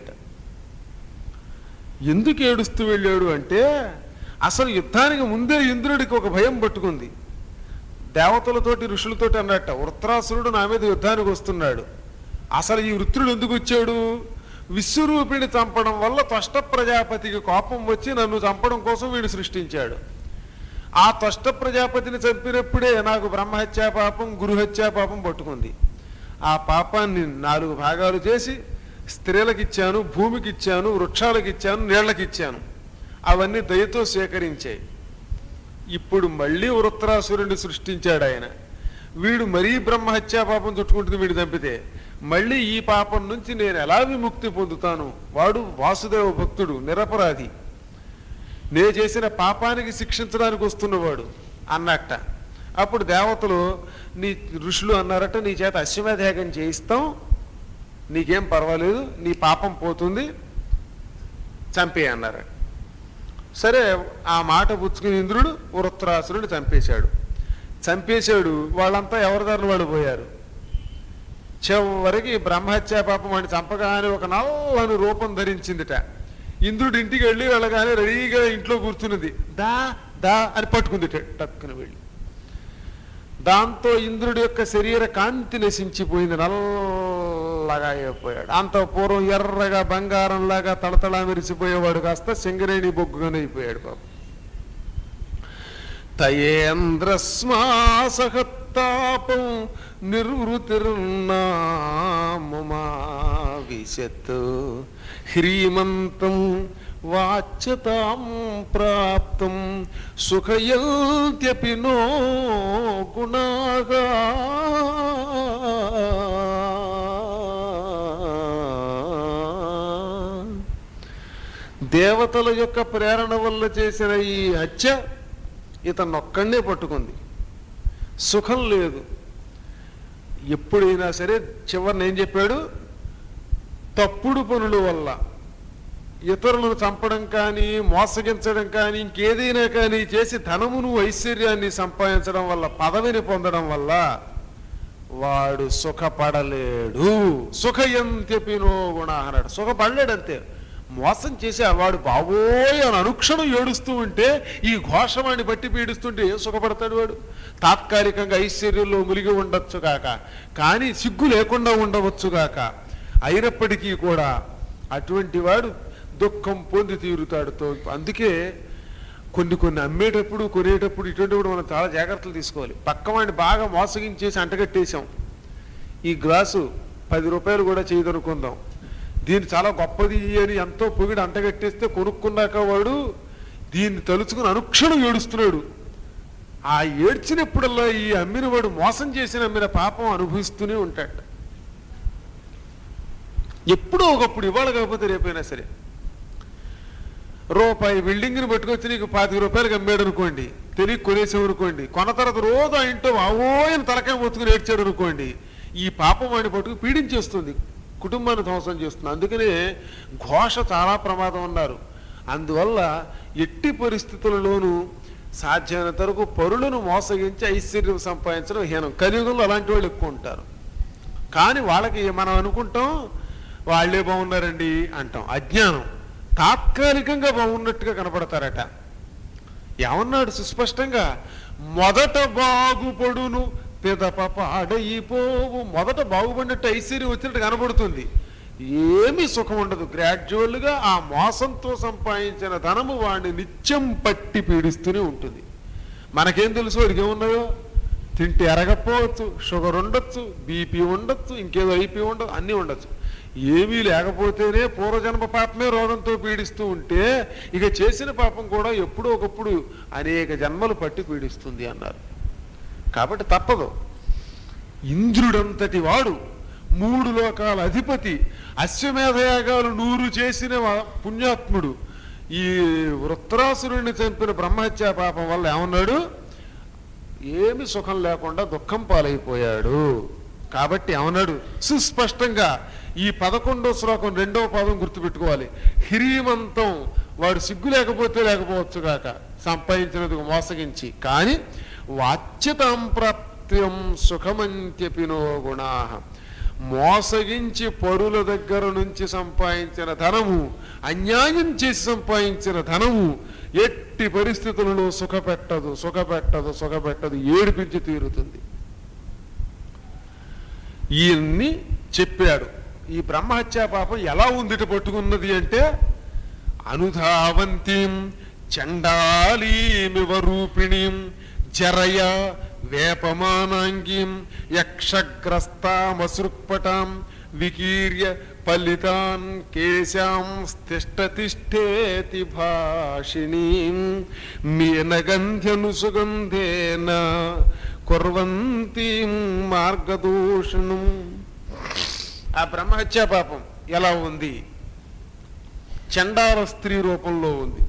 ఎందుకు ఏడుస్తూ వెళ్ళాడు అంటే అసలు యుద్ధానికి ముందే ఇంద్రుడికి ఒక భయం పట్టుకుంది దేవతలతోటి ఋషులతోటి అన్నట్ట వృత్రాసురుడు నా మీద యుద్ధానికి వస్తున్నాడు అసలు ఈ వృత్రుడు ఎందుకు వచ్చాడు విశ్వరూపిణి చంపడం వల్ల త్వష్ట ప్రజాపతికి కోపం వచ్చి నన్ను చంపడం కోసం వీడు సృష్టించాడు ఆ త్వష్ట ప్రజాపతిని చంపినప్పుడే నాకు బ్రహ్మహత్యా పాపం గురుహత్యా పాపం పట్టుకుంది ఆ పాపాన్ని నాలుగు భాగాలు చేసి స్త్రీలకు ఇచ్చాను భూమికి ఇచ్చాను వృక్షాలకు ఇచ్చాను నీళ్లకు ఇచ్చాను అవన్నీ దయతో స్వీకరించాయి ఇప్పుడు మళ్ళీ వృత్రాసురుడిని సృష్టించాడు ఆయన వీడు మరీ బ్రహ్మహత్యా పాపం చుట్టుకుంటుంది వీడు చంపితే మళ్ళీ ఈ పాపం నుంచి నేను ఎలా విముక్తి పొందుతాను వాడు వాసుదేవ భక్తుడు నిరపరాధి నే చేసిన పాపానికి శిక్షించడానికి వస్తున్నవాడు అన్నట్ట అప్పుడు దేవతలు నీ ఋషులు అన్నారట నీ చేత అశ్వమేధయాగం చేయిస్తాం నీకేం పర్వాలేదు నీ పాపం పోతుంది చంపే అన్నారు సరే ఆ మాట పుచ్చుకుని ఇంద్రుడు వృత్రాసురుడు చంపేశాడు చంపేశాడు వాళ్ళంతా ఎవరి దారిన వాళ్ళు పోయారు చివరికి బ్రహ్మహత్యా పాపం వాడిని చంపగానే ఒక నల్లని రూపం ధరించిందిట ఇంద్రుడు ఇంటికి వెళ్ళి వెళ్ళగానే రెడీగా ఇంట్లో కూర్చున్నది దా దా అని పట్టుకుందిట టక్కున వెళ్ళి దాంతో ఇంద్రుడి యొక్క శరీర కాంతి నశించిపోయింది నల్లగా అయిపోయాడు అంత పూర్వం ఎర్రగా బంగారంలాగా తళతళ మెరిసిపోయేవాడు కాస్త సింగరేణి బొగ్గుగానే అయిపోయాడు పాపం తయేంద్రస్మాసహత్తాపం నిర్వృతిర్నామమా విశత్ హ్రీమంతం వాచ్యతాం ప్రాప్తం సుఖయంత్యపి నో గుణాగా దేవతల యొక్క ప్రేరణ వల్ల చేసిన ఈ హత్య ఇతను ఒక్కడే పట్టుకుంది సుఖం లేదు ఎప్పుడైనా సరే చివరిని ఏం చెప్పాడు తప్పుడు పనుల వల్ల ఇతరులను చంపడం కానీ మోసగించడం కానీ ఇంకేదైనా కానీ చేసి ధనమును ఐశ్వర్యాన్ని సంపాదించడం వల్ల పదవిని పొందడం వల్ల వాడు సుఖపడలేడు సుఖయంత్యపినో గుణ అన్నాడు సుఖపడలేడు అంతే మోసం చేసి ఆ వాడు బాబోయ్ అని అనుక్షణం ఏడుస్తూ ఉంటే ఈ ఘోషవాణ్ణి బట్టి పీడిస్తుంటే ఏం సుఖపడతాడు వాడు తాత్కాలికంగా ఐశ్వర్యంలో మునిగి ఉండొచ్చు కాక కానీ సిగ్గు లేకుండా ఉండవచ్చు కాక అయినప్పటికీ కూడా అటువంటి వాడు దుఃఖం పొంది తీరుతాడు తో- అందుకే కొన్ని కొన్ని అమ్మేటప్పుడు కొనేటప్పుడు ఇటువంటిప్పుడు మనం చాలా జాగ్రత్తలు తీసుకోవాలి పక్కవాడిని బాగా మోసగించేసి అంటగట్టేశాం ఈ గ్లాసు పది రూపాయలు కూడా చేయదనుకుందాం దీన్ని చాలా గొప్పది అని ఎంతో పొగిడి అంటగట్టేస్తే కొనుక్కున్నాక వాడు దీన్ని తలుచుకుని అనుక్షణం ఏడుస్తున్నాడు ఆ ఏడ్చినప్పుడల్లా ఈ అమ్మిన వాడు మోసం చేసిన అమ్మిన పాపం అనుభవిస్తూనే ఉంటాడు ఎప్పుడో ఒకప్పుడు ఇవాళ కాకపోతే రేపైనా సరే రూపాయి బిల్డింగ్ని పట్టుకొచ్చి నీకు పాతిక రూపాయలకి అమ్మాడు అనుకోండి తెలియ కొనేసావు అనుకోండి కొన్న తర్వాత రోజు ఆ ఇంట్లో అవోయని తలకాయ మొత్తుకుని ఏడ్చాడు అనుకోండి ఈ పాపం వాడిని పట్టుకు పీడించేస్తుంది కుటుంబాన్ని ధ్వంసం చేస్తుంది అందుకనే ఘోష చాలా ప్రమాదం అన్నారు అందువల్ల ఎట్టి పరిస్థితులలోనూ సాధ్యమైనంత వరకు పరులను మోసగించి ఐశ్వర్యం సంపాదించడం హీనం కలియుగంలో అలాంటి వాళ్ళు ఎక్కువ ఉంటారు కానీ వాళ్ళకి మనం అనుకుంటాం వాళ్ళే బాగున్నారండి అంటాం అజ్ఞానం తాత్కాలికంగా బాగున్నట్టుగా కనపడతారట ఏమన్నాడు సుస్పష్టంగా మొదట బాగుపడును పిదప పాడైపోవు మొదట బాగుపడినట్టు ఐశ్వర్యం వచ్చినట్టు కనబడుతుంది ఏమీ సుఖం ఉండదు గ్రాడ్యువల్గా ఆ మోసంతో సంపాదించిన ధనము వాడిని నిత్యం పట్టి పీడిస్తూనే ఉంటుంది మనకేం తెలుసు వాడికి ఏమున్నాయో తింటే ఎరగకపోవచ్చు షుగర్ ఉండొచ్చు బీపీ ఉండొచ్చు ఇంకేదో ఐపీ ఉండదు అన్నీ ఉండొచ్చు ఏమీ లేకపోతేనే పూర్వజన్మ పాపమే రోగంతో పీడిస్తూ ఉంటే ఇక చేసిన పాపం కూడా ఎప్పుడో ఒకప్పుడు అనేక జన్మలు పట్టి పీడిస్తుంది అన్నారు కాబట్టి తప్పదు ఇంద్రుడంతటి వాడు మూడు లోకాల అధిపతి అశ్వమేధయాగాలు నూరు చేసిన వా- పుణ్యాత్ముడు ఈ వృత్రాసురుణ్ణి చంపిన బ్రహ్మహత్యా పాపం వల్ల ఏమన్నాడు ఏమి సుఖం లేకుండా దుఃఖం పాలైపోయాడు కాబట్టి ఏమన్నాడు సుస్పష్టంగా ఈ పదకొండో శ్లోకం రెండవ పదం గుర్తుపెట్టుకోవాలి హిరీమంతం వాడు సిగ్గు లేకపోతే లేకపోవచ్చు కాక సంపాదించినందుకు మోసగించి కానీ వాచ్యతాం ప్రాప్త్యం సుఖమంత్యపినో గుణా మోసగించి పరుల దగ్గర నుంచి సంపాదించిన ధనము అన్యాయం చేసి సంపాదించిన ధనము ఎట్టి పరిస్థితులలో సుఖపెట్టదు సుఖపెట్టదు సుఖపెట్టదు ఏడిపించి తీరుతుంది ఈయన్ని చెప్పాడు ఈ బ్రహ్మహత్యా పాపం ఎలా ఉందిట పట్టుకున్నది అంటే అనుధావంతీం చండాలీమివ రూపిణీం జరయ వేపమానాంగీం యక్షగ్రస్తామసృక్పటాం వికీర్య పల్లితాన్ కేశాం తిష్టతిష్టేతి భాషిణీం మీనగంధ్యనుసుగంధేన కుర్వంతీం మార్గదూషణం ఆ బ్రహ్మహత్యా పాపం ఎలా ఉంది చండాల స్త్రీ రూపంలో ఉంది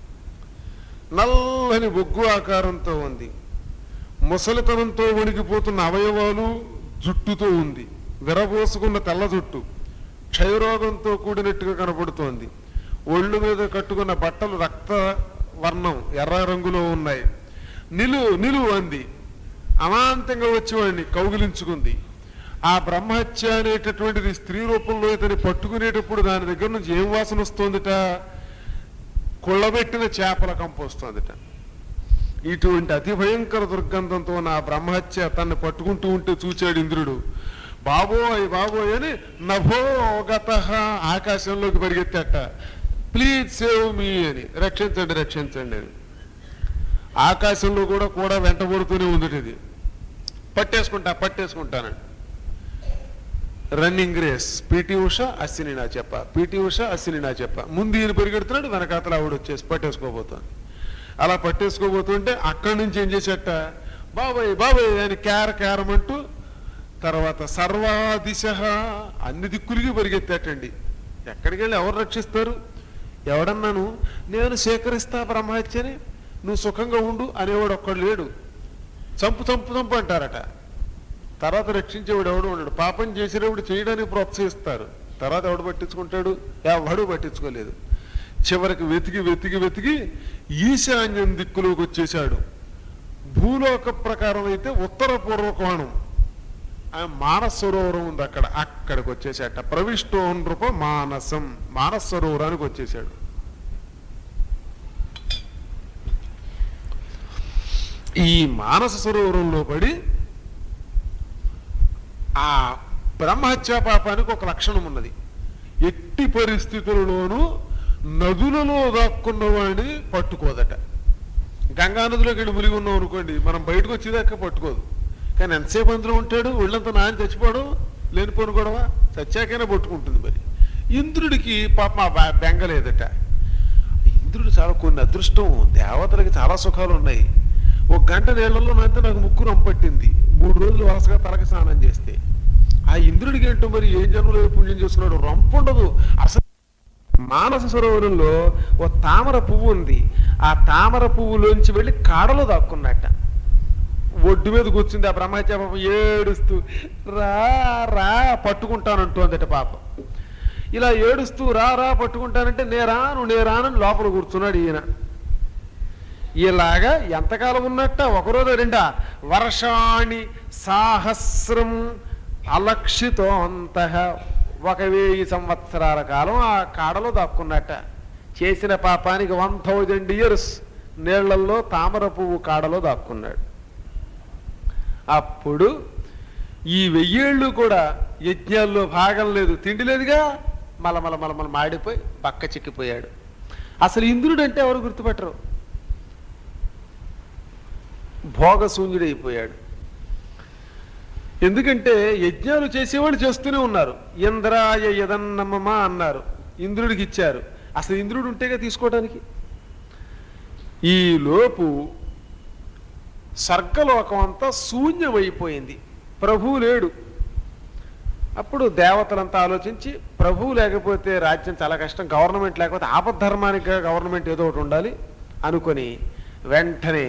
నల్లని బొగ్గు ఆకారంతో ఉంది ముసలితనంతో వణికిపోతున్న అవయవాలు జుట్టుతో ఉంది విరబోసుకున్న తెల్ల జుట్టు క్షయరోగంతో కూడినట్టుగా కనబడుతోంది ఒళ్ళు మీద కట్టుకున్న బట్టలు రక్త వర్ణం ఎర్ర రంగులో ఉన్నాయి నిలు నిలువు అంది అమాంతంగా వచ్చేవాడిని కౌగిలించుకుంది ఆ బ్రహ్మహత్య అనేటటువంటిది స్త్రీ రూపంలో ఇతని పట్టుకునేటప్పుడు దాని దగ్గర నుంచి ఏం వాసన వస్తోందిట కుళ్ళబెట్టిన చేపల కంపు వస్తోందిట ఇటువంటి అతి భయంకర దుర్గంధంతో నా బ్రహ్మహత్య తన్ని పట్టుకుంటూ ఉంటే చూచాడు ఇంద్రుడు బాబోయ్ బాబోయ్ అని నభోగత ఆకాశంలోకి పరిగెత్తాట ప్లీజ్ సేవ్ మీ అని రక్షించండి రక్షించండి అని ఆకాశంలో కూడా కూడా వెంటబడుతూనే ఉంది ఇది పట్టేసుకుంటా పట్టేసుకుంటానండి running race PT Usha Ashwini నా చెప్ప పిటి ఉష అశ్విని నా చెప్ప ముందు ఈయన పరిగెడుతున్నాడు వెనకాతల ఆవిడ వచ్చేసి పట్టేసుకోబోతుంది అలా పట్టేసుకోబోతుంటే అక్కడి నుంచి ఏం చేసేట బాబాయ్ బాబాయ్ అని క్యార క్యారమంటూ తర్వాత సర్వాదిశ అన్ని దిక్కులకి పరిగెత్తాటండి ఎక్కడికి వెళ్ళి ఎవరు రక్షిస్తారు ఎవడన్నాను నేను సేకరిస్తా బ్రహ్మహత్యని నువ్వు సుఖంగా ఉండు అనేవాడు ఒక్కడు లేడు చంపు చంపు చంపు అంటారట తర్వాత రక్షించేవాడు ఎవడు ఉండడు పాపం చేసేవాడు చేయడానికి ప్రోత్సహిస్తారు తర్వాత ఎవడు పట్టించుకుంటాడు ఎవడు పట్టించుకోలేదు చివరికి వెతికి వెతికి వెతికి ఈశాన్యం దిక్కులోకి వచ్చేశాడు భూలోక ప్రకారం అయితే ఉత్తర పూర్వ కోణం ఆ మానస సరోవరం ఉంది అక్కడ అక్కడికి వచ్చేసాట ప్రవిష్టో నృప మానసం మానస సరోవరానికి వచ్చేసాడు ఈ మానస సరోవరంలో పడి ఆ బ్రహ్మహత్యా పాపానికి ఒక లక్షణం ఉన్నది ఎట్టి పరిస్థితులలోనూ నదులలో దాక్కున్న వాడిని పట్టుకోదట గంగా నదిలోకి వెళ్ళి మునిగి ఉన్నాం అనుకోండి మనం బయటకు వచ్చేదాకా పట్టుకోదు కానీ ఎంతసేపు అందులో ఉంటాడు ఒళ్ళంతా నాయన చచ్చిపోవడం లేనిపోను గొడవ చచ్చాకైనా పట్టుకుంటుంది మరి ఇంద్రుడికి పాప ఆ బె- బెంగ లేదట ఇంద్రుడు చాలా కొన్ని అదృష్టం దేవతలకి చాలా సుఖాలు ఉన్నాయి ఒక గంట నీళ్లలో నాంతే నాకు ముక్కు రంపట్టింది మూడు రోజులు వరుసగా తలకి స్నానం చేస్తే ఆ ఇంద్రుడికి ఏంటో మరి ఏం జన్మలో పుణ్యం చేసుకున్నాడు రంపుండదు అసలు మానస సరోవరంలో ఓ తామర పువ్వు ఉంది ఆ తామర పువ్వులోంచి వెళ్ళి కాడలో దాక్కున్నట్ట ఒడ్డు మీద కూర్చుంది ఆ బ్రహ్మహత్య పాపం ఏడుస్తూ రా రా పట్టుకుంటానంటోందట పాపం ఇలా ఏడుస్తూ రా రా పట్టుకుంటానంటే నేరా నువ్వు నేరానని లోపల కూర్చున్నాడు ఈయన ఇలాగా ఎంతకాలం ఉన్నట్ట ఒకరోజు రెండా వర్షాణి సాహస్రం అలక్షితోంత ఒక వెయ్యి సంవత్సరాల కాలం ఆ కాడలో దాక్కున్నట్ట చేసిన పాపానికి వన్ థౌజండ్ ఇయర్స్ నీళ్లలో తామర పువ్వు కాడలో దాక్కున్నాడు అప్పుడు ఈ వెయ్యేళ్ళు కూడా యజ్ఞాల్లో భాగం లేదు తిండి లేదుగా మలమల మలమల మాడిపోయి పక్క చిక్కిపోయాడు అసలు ఇంద్రుడు అంటే ఎవరు గుర్తుపట్టరు భోగశూన్యుడైపోయాడు ఎందుకంటే యజ్ఞాలు చేసేవాళ్ళు చేస్తూనే ఉన్నారు ఇంద్రాయ యదన్నమమ అన్నారు ఇంద్రుడికి ఇచ్చారు అసలు ఇంద్రుడు ఉంటేగా తీసుకోవడానికి ఈ లోపు స్వర్గలోకం అంతా శూన్యమైపోయింది ప్రభువు లేడు అప్పుడు దేవతలంతా ఆలోచించి ప్రభువు లేకపోతే రాజ్యం చాలా కష్టం గవర్నమెంట్ లేకపోతే ఆపద్ధర్మానికి గవర్నమెంట్ ఏదో ఒకటి ఉండాలి అనుకొని వెంటనే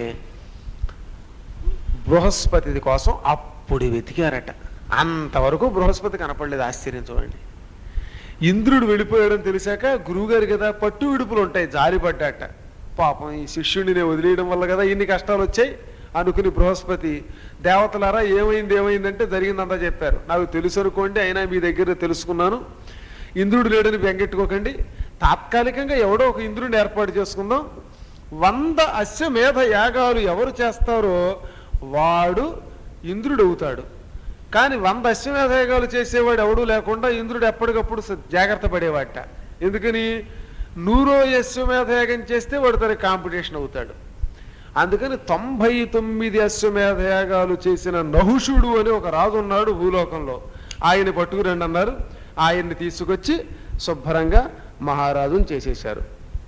బృహస్పతి కోసం అప్పుడు వెతికారట అంతవరకు బృహస్పతి కనపడలేదు ఆశ్చర్యం చూడండి ఇంద్రుడు వెళ్ళిపోయాడని తెలిసాక గురువుగారు కదా పట్టు విడుపులు ఉంటాయి జారిపడ్డాట పాపం ఈ శిష్యుడిని వదిలేయడం వల్ల కదా ఇన్ని కష్టాలు వచ్చాయి అనుకుని బృహస్పతి దేవతలారా ఏమైంది ఏమైందంటే జరిగిందంతా చెప్పారు నాకు తెలుసు అనుకోండి అయినా మీ దగ్గర తెలుసుకున్నాను ఇంద్రుడు లేడని బెంగెట్టుకోకండి తాత్కాలికంగా ఎవడో ఒక ఇంద్రుడిని ఏర్పాటు చేసుకుందాం వంద అశ్వమేధ యాగాలు ఎవరు చేస్తారో వాడు ఇంద్రుడు అవుతాడు కానీ వంద అశ్వమేధ యాగాలు చేసేవాడు ఎవడూ లేకుండా ఇంద్రుడు ఎప్పటికప్పుడు స- జాగ్రత్త పడేవాట ఎందుకని నూరో అశ్వమేధ యాగం చేస్తే వాడు తన కాంపిటీషన్ అవుతాడు అందుకని తొంభై తొమ్మిది అశ్వమేధ యాగాలు చేసిన నహుషుడు అని ఒక రాజు ఉన్నాడు భూలోకంలో ఆయన పట్టుకురండి అన్నారు ఆయన్ని తీసుకొచ్చి శుభ్రంగా మహారాజుని చేసేశారు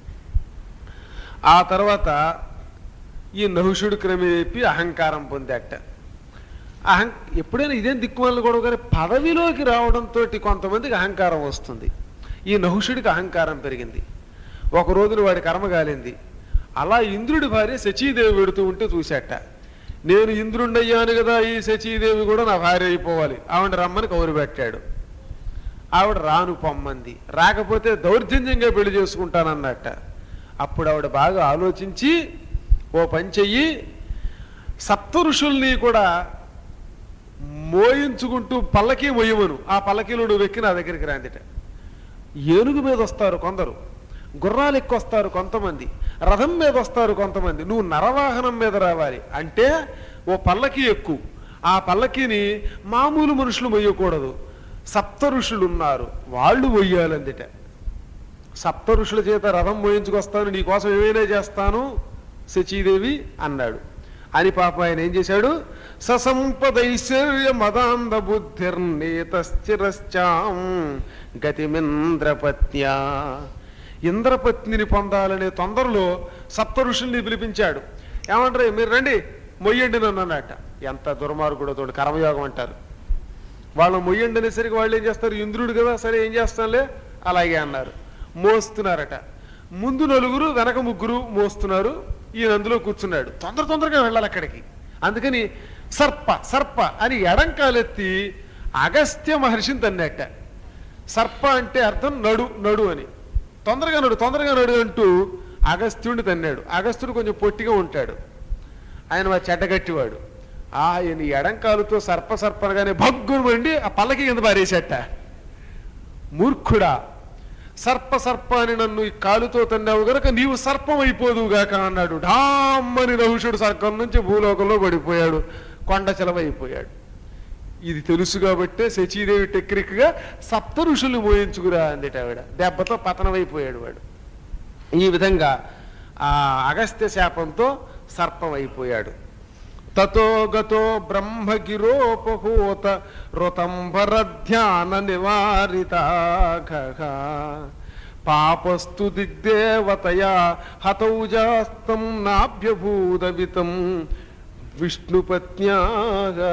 ఆ తర్వాత ఈ నహుషుడు క్రమేపి అహంకారం పొందాట అహం ఎప్పుడైనా ఇదేం దిక్కుమాలను కూడా కానీ పదవిలోకి రావడంతో కొంతమందికి అహంకారం వస్తుంది ఈ నహుషుడికి అహంకారం పెరిగింది ఒక రోజున వాడి కర్మ కాలింది అలా ఇంద్రుడి భార్య శచీదేవి పెడుతూ ఉంటే చూశాట నేను ఇంద్రుండయ్యాను కదా ఈ శచీదేవి కూడా నా భార్య అయిపోవాలి ఆవిడ రమ్మని కౌరు పెట్టాడు ఆవిడ రాను పొమ్మంది రాకపోతే దౌర్జన్యంగా పెళ్లి చేసుకుంటానన్నట్ట అప్పుడు ఆవిడ బాగా ఆలోచించి ఓ పని చెయ్యి సప్త ఋషుల్ని కూడా మోయించుకుంటూ పల్లకి మొయ్యమను ఆ పల్లకీలో నువ్వు ఎక్కి నా దగ్గరికి రాందిట ఏనుగు మీద వస్తారు కొందరు గుర్రాలు ఎక్కొస్తారు కొంతమంది రథం మీద వస్తారు కొంతమంది నువ్వు నరవాహనం మీద రావాలి అంటే ఓ పల్లకి ఎక్కు ఆ పల్లకిని మామూలు మనుషులు మొయ్యకూడదు సప్త ఋషులు ఉన్నారు వాళ్ళు మొయ్యాలందిట సప్త ఋషుల చేత రథం మోయించుకొస్తాను నీకోసం ఏమైనా చేస్తాను శచీదేవి అన్నాడు అని పాప ఆయన ఏం చేశాడు ససంపదైశ్వర్య మదాంధ బుద్ధిర్నేతశ్చిరశ్చాం గతిమింద్రపత్యా ఇంద్రపత్నిని పొందాలనే తొందరలో సప్త ఋషుల్ని పిలిపించాడు ఏమంటారు మీరు రండి మొయ్యండి నన్ను అన్నట్ట ఎంత దుర్మార్గుడో తోడు కర్మయోగం అంటారు వాళ్ళు మొయ్యండి అనేసరికి వాళ్ళు ఏం చేస్తారు ఇంద్రుడు కదా సరే ఏం చేస్తానులే అలాగే అన్నారు మోస్తున్నారట ముందు నలుగురు వెనక ముగ్గురు మోస్తున్నారు ఈయన అందులో కూర్చున్నాడు తొందర తొందరగా వెళ్ళాలి అక్కడికి అందుకని సర్ప సర్ప అని ఎడంకాలెత్తి అగస్త్య మహర్షిని తన్నట్ట సర్ప అంటే అర్థం నడు నడు అని తొందరగా నడు తొందరగా నడు అంటూ అగస్త్యుడిని తన్నాడు అగస్త్యుడు కొంచెం పొట్టిగా ఉంటాడు ఆయన మా చెడ్డగట్టివాడు ఆయన ఎడంకాలుతో సర్ప సర్పనగానే భగ్గును వండి ఆ పల్లకి కింద పారేసేట మూర్ఖుడా సర్ప సర్ప అని నన్ను ఈ కాలుతో తన్నావు గనక నీవు సర్పం అయిపోదువుగాక అన్నాడు ఢామ్మని నహుషుడు సర్కం నుంచి భూలోకంలో పడిపోయాడు కొండ చెలవైపోయాడు ఇది తెలుసు కాబట్టే శచీదేవి టెక్నిక్గా సప్త ఋషులు మోయించుకురా అందిట ఆవిడ దెబ్బతో పతనమైపోయాడు వాడు ఈ విధంగా ఆ అగస్త్య శాపంతో సర్పం అయిపోయాడు తతో గతో బ్రహ్మగిరోపహూత ఋతంబర ధ్యాన నివారిత పాపస్తు దిగ్దేవతయా హతౌజాస్తం నాభ్యభూతవితం విష్ణుపత్న్యాగా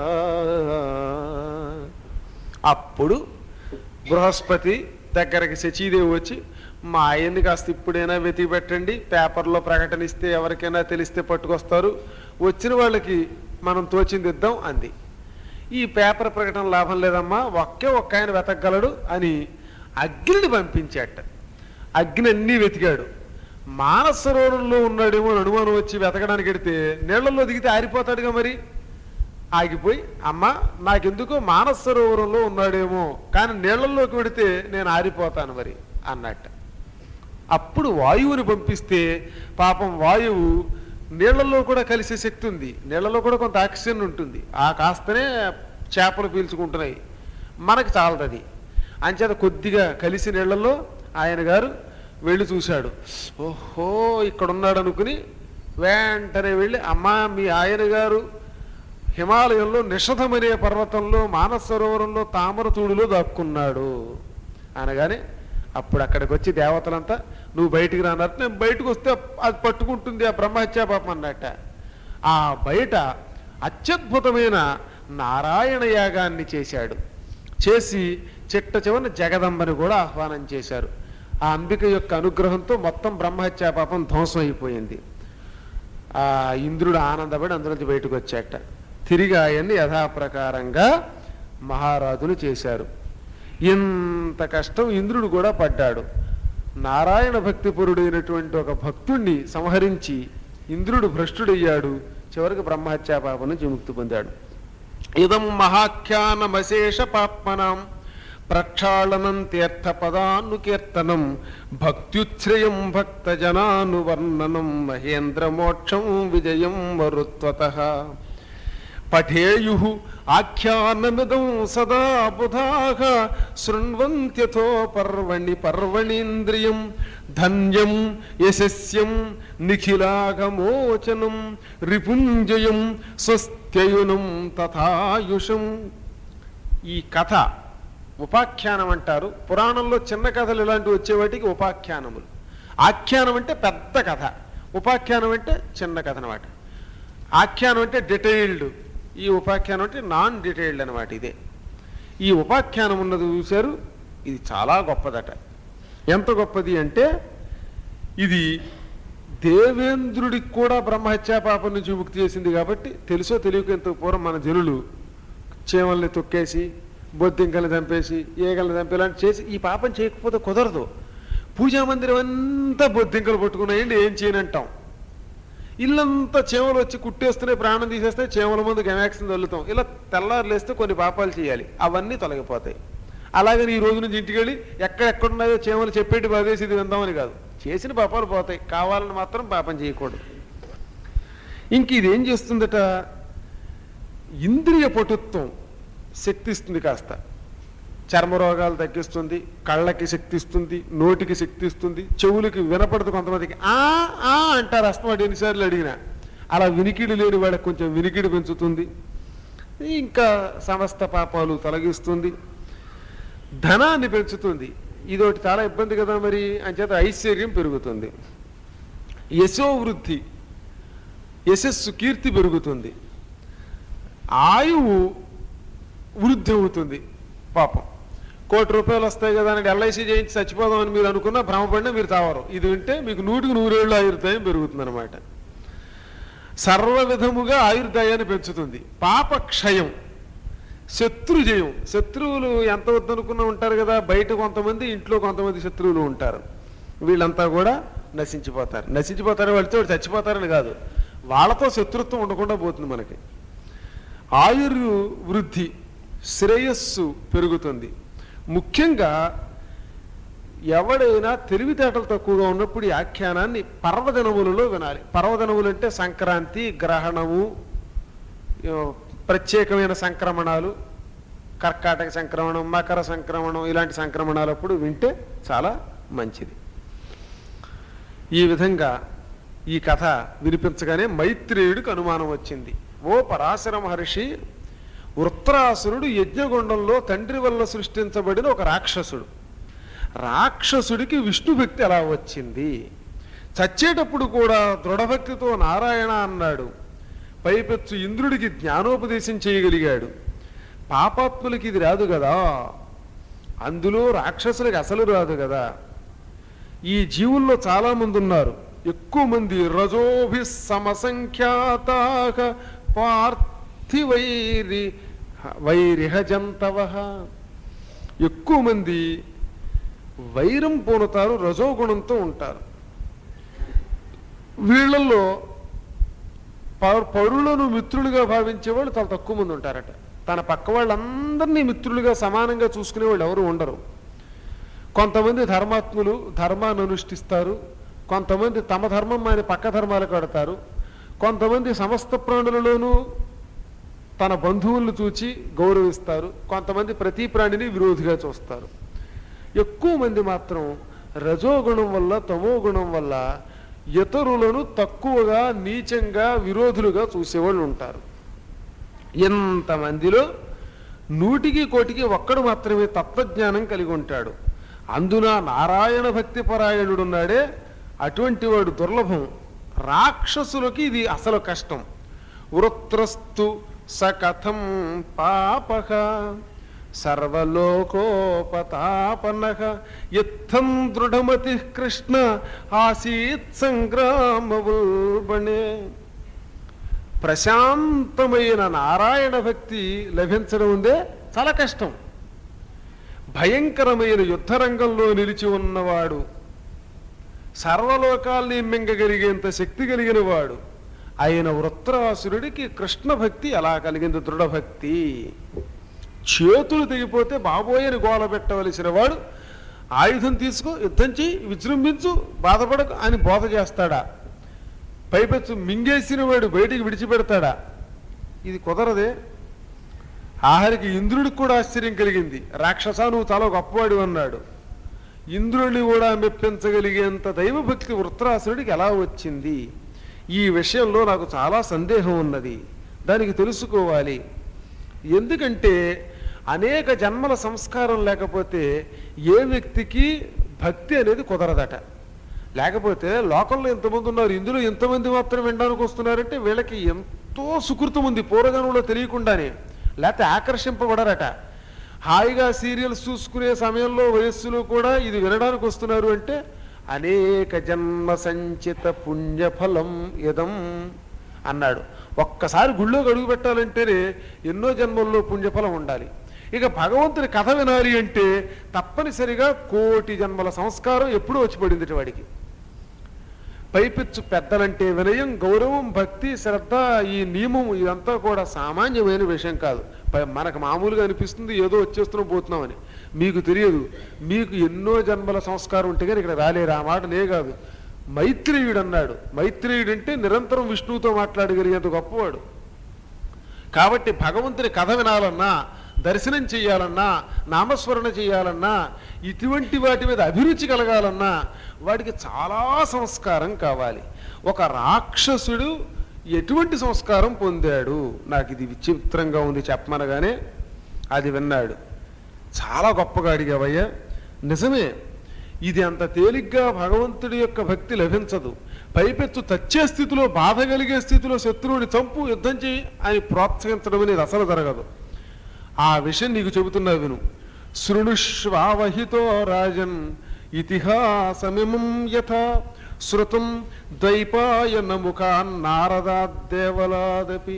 అప్పుడు బృహస్పతి దగ్గరికి శచీదేవి వచ్చి మా ఆయన్ని కాస్త ఇప్పుడైనా వెతికి పెట్టండి పేపర్లో ప్రకటన ఇస్తే ఎవరికైనా తెలిస్తే పట్టుకొస్తారు వచ్చిన వాళ్ళకి మనం తోచింది ఇద్దాం అంది ఈ పేపర్ ప్రకటన లాభం లేదమ్మా ఒకే ఒక్క ఆయన వెతకగలడు అని అగ్నిని పంపించాట అగ్ని అన్నీ వెతికాడు మానసరోవరంలో ఉన్నాడేమో అని అనుమానం వచ్చి వెతకడానికి వెడితే నీళ్లలో దిగితే ఆరిపోతాడుగా మరి ఆగిపోయి అమ్మ నాకెందుకో మానస సరోవరంలో ఉన్నాడేమో కానీ నీళ్లలోకి వెడితే నేను ఆరిపోతాను మరి అన్నట్ట అప్పుడు వాయువుని పంపిస్తే పాపం వాయువు నీళ్లలో కూడా కలిసే శక్తి ఉంది నీళ్లలో కూడా కొంత ఆక్సిజన్ ఉంటుంది ఆ కాస్తనే చేపలు పీల్చుకుంటున్నాయి మనకు చాలదది అంచేత కొద్దిగా కలిసి నీళ్లలో ఆయన గారు వెళ్ళి చూశాడు ఓహో ఇక్కడ ఉన్నాడు అనుకుని వెంటనే వెళ్ళి అమ్మా మీ ఆయన గారు హిమాలయంలో నిషధమనే పర్వతంలో మానస సరోవరంలో తామరతూడులో దాక్కున్నాడు అనగానే అప్పుడు అక్కడికి వచ్చి దేవతలంతా నువ్వు బయటికి రానట్టు నేను బయటకు వస్తే అది పట్టుకుంటుంది ఆ బ్రహ్మహత్యా పాపం అన్నట్ట ఆ బయట అత్యద్భుతమైన నారాయణ యాగాన్ని చేశాడు చేసి చిట్ట చివరిన జగదంబని కూడా ఆహ్వానం చేశారు ఆ అంబిక యొక్క అనుగ్రహంతో మొత్తం బ్రహ్మహత్యా పాపం ధ్వంసం అయిపోయింది ఆ ఇంద్రుడు ఆనందపడి అందులోంచి బయటకు వచ్చాట తిరిగి ఆయన్ని యథాప్రకారంగా మహారాజులు చేశారు ఇంత కష్టం ఇంద్రుడు కూడా పడ్డాడు నారాయణ భక్తిపరుడైనటువంటి ఒక భక్తుణ్ణి సంహరించి ఇంద్రుడు భ్రష్టుడయ్యాడు చివరికి బ్రహ్మహత్యా పాపం నుంచి విముక్తి పొందాడు ఇదం మహాఖ్యానమశేష పాప్మనాం ప్రక్షాళనం తీర్థపదానుకీర్తనం భక్త్యుచ్ఛ్రయం భక్తజనానువర్ణనం మహేంద్ర మోక్షం విజయం వరుత్వత పఠేయు ఆఖ్యానమిదం సదా బుధాః శృణ్వంత్యథో పర్వణి పర్వణీంద్రియం ధన్యం యశస్యం నిఖిలాగమోచనం రిపుంజయం స్వస్త్యయునం తథాయుషం ఈ కథ ఉపాఖ్యానం అంటారు పురాణంలో చిన్న కథలు ఇలాంటివి వచ్చేవాటికి ఉపాఖ్యానములు ఆఖ్యానం అంటే పెద్ద కథ ఉపాఖ్యానం అంటే చిన్న కథ అనమాట ఆఖ్యానం అంటే డీటెయిల్డ్ ఈ ఉపాఖ్యానం అంటే నాన్ డీటెయిల్డ్ అనమాట ఇదే ఈ ఉపాఖ్యానం ఉన్నది చూశారు ఇది చాలా గొప్పదట ఎంత గొప్పది అంటే ఇది దేవేంద్రుడికి కూడా బ్రహ్మహత్యా పాపం నుంచి ముక్తి చేసింది కాబట్టి తెలుసో తెలియక ఇంత పూర్వం మన జనులు చీమల్ని తొక్కేసి బొద్దింకల్ని చంపేసి ఏగల్ని చంపి ఇలాంటి చేసి ఈ పాపం చేయకపోతే కుదరదు పూజా మందిరం అంతా బొద్దింకలు పట్టుకున్నాయండి ఏం చేయనంటాం ఇల్లంతా చీమలు వచ్చి కుట్టేస్తున్నాయి ప్రాణం తీసేస్తే చీమల ముందు గమాక్సిన్ చల్లుతాం ఇలా తెల్లారు లేస్తే కొన్ని పాపాలు చేయాలి అవన్నీ తొలగిపోతాయి అలాగని ఈ రోజు నుంచి ఇంటికి వెళ్ళి ఎక్కడెక్కడున్నాయో చీమలు చెప్పేటి బాధేసి ఇది విందామని కాదు చేసిన పాపాలు పోతాయి కావాలని మాత్రం పాపం చేయకూడదు ఇంక ఇది ఏం చేస్తుందట ఇంద్రియ పటుత్వం శక్తి ఇస్తుంది కాస్త చర్మ రోగాలు తగ్గిస్తుంది కళ్ళకి శక్తి ఇస్తుంది నోటికి శక్తి ఇస్తుంది చెవులకి వినపడదు కొంతమందికి ఆ ఆ అంటారు అస్తమాటి ఎన్నిసార్లు అడిగినా అలా వినికిడి లేని వాళ్ళకి కొంచెం వినికిడి పెంచుతుంది ఇంకా సమస్త పాపాలు తొలగిస్తుంది ధనాన్ని పెంచుతుంది ఇదొకటి చాలా ఇబ్బంది కదా మరి అంచేత ఐశ్వర్యం పెరుగుతుంది యశోవృద్ధి యశస్సు కీర్తి పెరుగుతుంది ఆయువు వృద్ధి అవుతుంది పాపం కోటి రూపాయలు వస్తాయి కదా అని ఎల్ఐసి చేయించి చచ్చిపోదామని మీరు అనుకున్నా భ్రమపడినా మీరు తావరు ఇది వింటే మీకు నూటికి నూరేళ్ళు ఆయుర్దాయం పెరుగుతుంది అనమాట సర్వ విధముగా ఆయుర్దాయాన్ని పెంచుతుంది పాప క్షయం శత్రుజయం శత్రువులు ఎంత వద్దనుకున్నా ఉంటారు కదా బయట కొంతమంది ఇంట్లో కొంతమంది శత్రువులు ఉంటారు వీళ్ళంతా కూడా నశించిపోతారు నశించిపోతారు వాళ్ళతో వాడు చచ్చిపోతారని కాదు వాళ్ళతో శత్రుత్వం ఉండకుండా పోతుంది మనకి ఆయుర్ వృద్ధి శ్రేయస్సు పెరుగుతుంది ముఖ్యంగా ఎవడైనా తెలివితేటలు తక్కువగా ఉన్నప్పుడు ఈ ఆఖ్యానాన్ని పర్వదినములలో వినాలి పర్వదినములు అంటే సంక్రాంతి గ్రహణము ఆ, ప్రత్యేకమైన సంక్రమణాలు కర్కాటక సంక్రమణం మకర సంక్రమణం ఇలాంటి సంక్రమణాలప్పుడు వింటే చాలా మంచిది ఈ విధంగా ఈ కథ వినిపించగానే మైత్రేయుడికి అనుమానం వచ్చింది ఓ పరాశర మహర్షి వృత్రాసురుడు యజ్ఞగుండంలో తండ్రి వల్ల సృష్టించబడిన ఒక రాక్షసుడు రాక్షసుడికి విష్ణు భక్తి ఎలా వచ్చింది చచ్చేటప్పుడు కూడా దృఢభక్తితో నారాయణ అన్నాడు పైపెచ్చు ఇంద్రుడికి జ్ఞానోపదేశం చేయగలిగాడు పాపాత్ములకి ఇది రాదు కదా అందులో రాక్షసులకి అసలు రాదు కదా ఈ జీవుల్లో చాలా మంది ఉన్నారు ఎక్కువ మంది రజోభి సమసంఖ్యాత పార్థివైరి వైరిహ జంతవ ఎక్కువ మంది వైరం పూనుతారు రజోగుణంతో ఉంటారు వీళ్ళల్లో పౌ- పౌరులను మిత్రులుగా భావించే వాళ్ళు చాలా తక్కువ మంది ఉంటారట తన పక్క వాళ్ళందరినీ మిత్రులుగా సమానంగా చూసుకునే వాళ్ళు ఎవరు ఉండరు కొంతమంది ధర్మాత్ములు ధర్మాన్ని అనుష్ఠిస్తారు కొంతమంది తమ ధర్మం మాని పక్క ధర్మాలు కడతారు కొంతమంది సమస్త ప్రాణులలోనూ తన బంధువులను చూచి గౌరవిస్తారు కొంతమంది ప్రతి ప్రాణిని విరోధిగా చూస్తారు ఎక్కువ మంది మాత్రం రజోగుణం వల్ల తమో గుణం వల్ల ఇతరులను తక్కువగా నీచంగా విరోధులుగా చూసేవాళ్ళు ఉంటారు ఎంతమందిలో నూటికి కోటికి ఒక్కడు మాత్రమే తత్వజ్ఞానం కలిగి ఉంటాడు అందున నారాయణ భక్తి పరాయణుడున్నాడే అటువంటి వాడు దుర్లభం రాక్షసులకి ఇది అసలు కష్టం వృత్రస్తు సకథం పాపక సర్వలోకోపతాపనః ఇత్థం దృఢమతి కృష్ణ ఆసీత్ సంగ్రామవుల్బణే ప్రశాంతమైన నారాయణ భక్తి లభించడం ఉందే చాలా కష్టం భయంకరమైన యుద్ధరంగంలో నిలిచి ఉన్నవాడు సర్వలోకాల్ని మింగగలిగేంత శక్తి కలిగిన వాడు ఆయన వృత్రాసురుడికి కృష్ణ భక్తి ఎలా కలిగింది దృఢభక్తి చేతులు తెగిపోతే బాబోయని గోల పెట్టవలసిన వాడు ఆయుధం తీసుకో యుద్ధం చేయి విజృంభించు బాధపడకు అని బోధ చేస్తాడా పైపెచ్చు మింగేసిన వాడు బయటికి విడిచిపెడతాడా ఇది కుదరదే ఆఖరికి ఇంద్రుడికి కూడా ఆశ్చర్యం కలిగింది రాక్షస నువ్వు చాలా గొప్పవాడు అన్నాడు ఇంద్రుడిని కూడా మెప్పించగలిగేంత దైవభక్తి వృత్రాసురుడికి ఎలా వచ్చింది ఈ విషయంలో నాకు చాలా సందేహం ఉన్నది దానికి తెలుసుకోవాలి ఎందుకంటే అనేక జన్మల సంస్కారం లేకపోతే ఏ వ్యక్తికి భక్తి అనేది కుదరదట లేకపోతే లోకంలో ఎంతమంది ఉన్నారు ఇందులో ఎంతమంది మాత్రం వినడానికి వస్తున్నారంటే వీళ్ళకి ఎంతో సుకృతం ఉంది పూర్వజనంలో తెలియకుండానే లేకపోతే ఆకర్షింపబడరట హాయిగా సీరియల్స్ చూసుకునే సమయంలో వయస్సులో కూడా ఇది వినడానికి వస్తున్నారు అంటే అనేక జన్మ సంచిత పుణ్యఫలం ఇదం అన్నాడు ఒక్కసారి గుళ్ళోకి అడుగు పెట్టాలంటేనే ఎన్నో జన్మల్లో పుణ్యఫలం ఉండాలి ఇక భగవంతుని కథ వినాలి అంటే తప్పనిసరిగా కోటి జన్మల సంస్కారం ఎప్పుడూ వచ్చి పడింది వాడికి పైపిచ్చు పెద్దలంటే వినయం గౌరవం భక్తి శ్రద్ధ ఈ నియమం ఇదంతా కూడా సామాన్యమైన విషయం కాదు పై- మనకు మామూలుగా అనిపిస్తుంది ఏదో వచ్చేస్తున్నాం పోతున్నామని మీకు తెలియదు మీకు ఎన్నో జన్మల సంస్కారం ఉంటే కానీ ఇక్కడ రాలేరు ఆ మాట నే కాదు మైత్రేయుడు అన్నాడు మైత్రేయుడు అంటే నిరంతరం విష్ణువుతో మాట్లాడగలిగేంత గొప్పవాడు కాబట్టి భగవంతుని కథ వినాలన్నా దర్శనం చేయాలన్నా నామస్మరణ చేయాలన్నా ఇటువంటి వాటి మీద అభిరుచి కలగాలన్నా వాడికి చాలా సంస్కారం కావాలి ఒక రాక్షసుడు ఎటువంటి సంస్కారం పొందాడు నాకు ఇది విచిత్రంగా ఉంది చెప్పమనగానే అది విన్నాడు చాలా గొప్పగా అడిగావయ్యా నిజమే ఇది అంత తేలిగ్గా భగవంతుడి యొక్క భక్తి లభించదు పైపెత్తు తచ్చే స్థితిలో బాధ కలిగే స్థితిలో శత్రువుని చంపు యుద్ధం చేయి అని ప్రోత్సహించడం అనేది అసలు జరగదు ఆ విషయం నీకు చెబుతున్నా విను శృణుష్వావహితో రాజన్ ఇతిహాసమిమం యథ శృతం ద్వైపాయన ముఖాన్ నారదాదేవలాదపి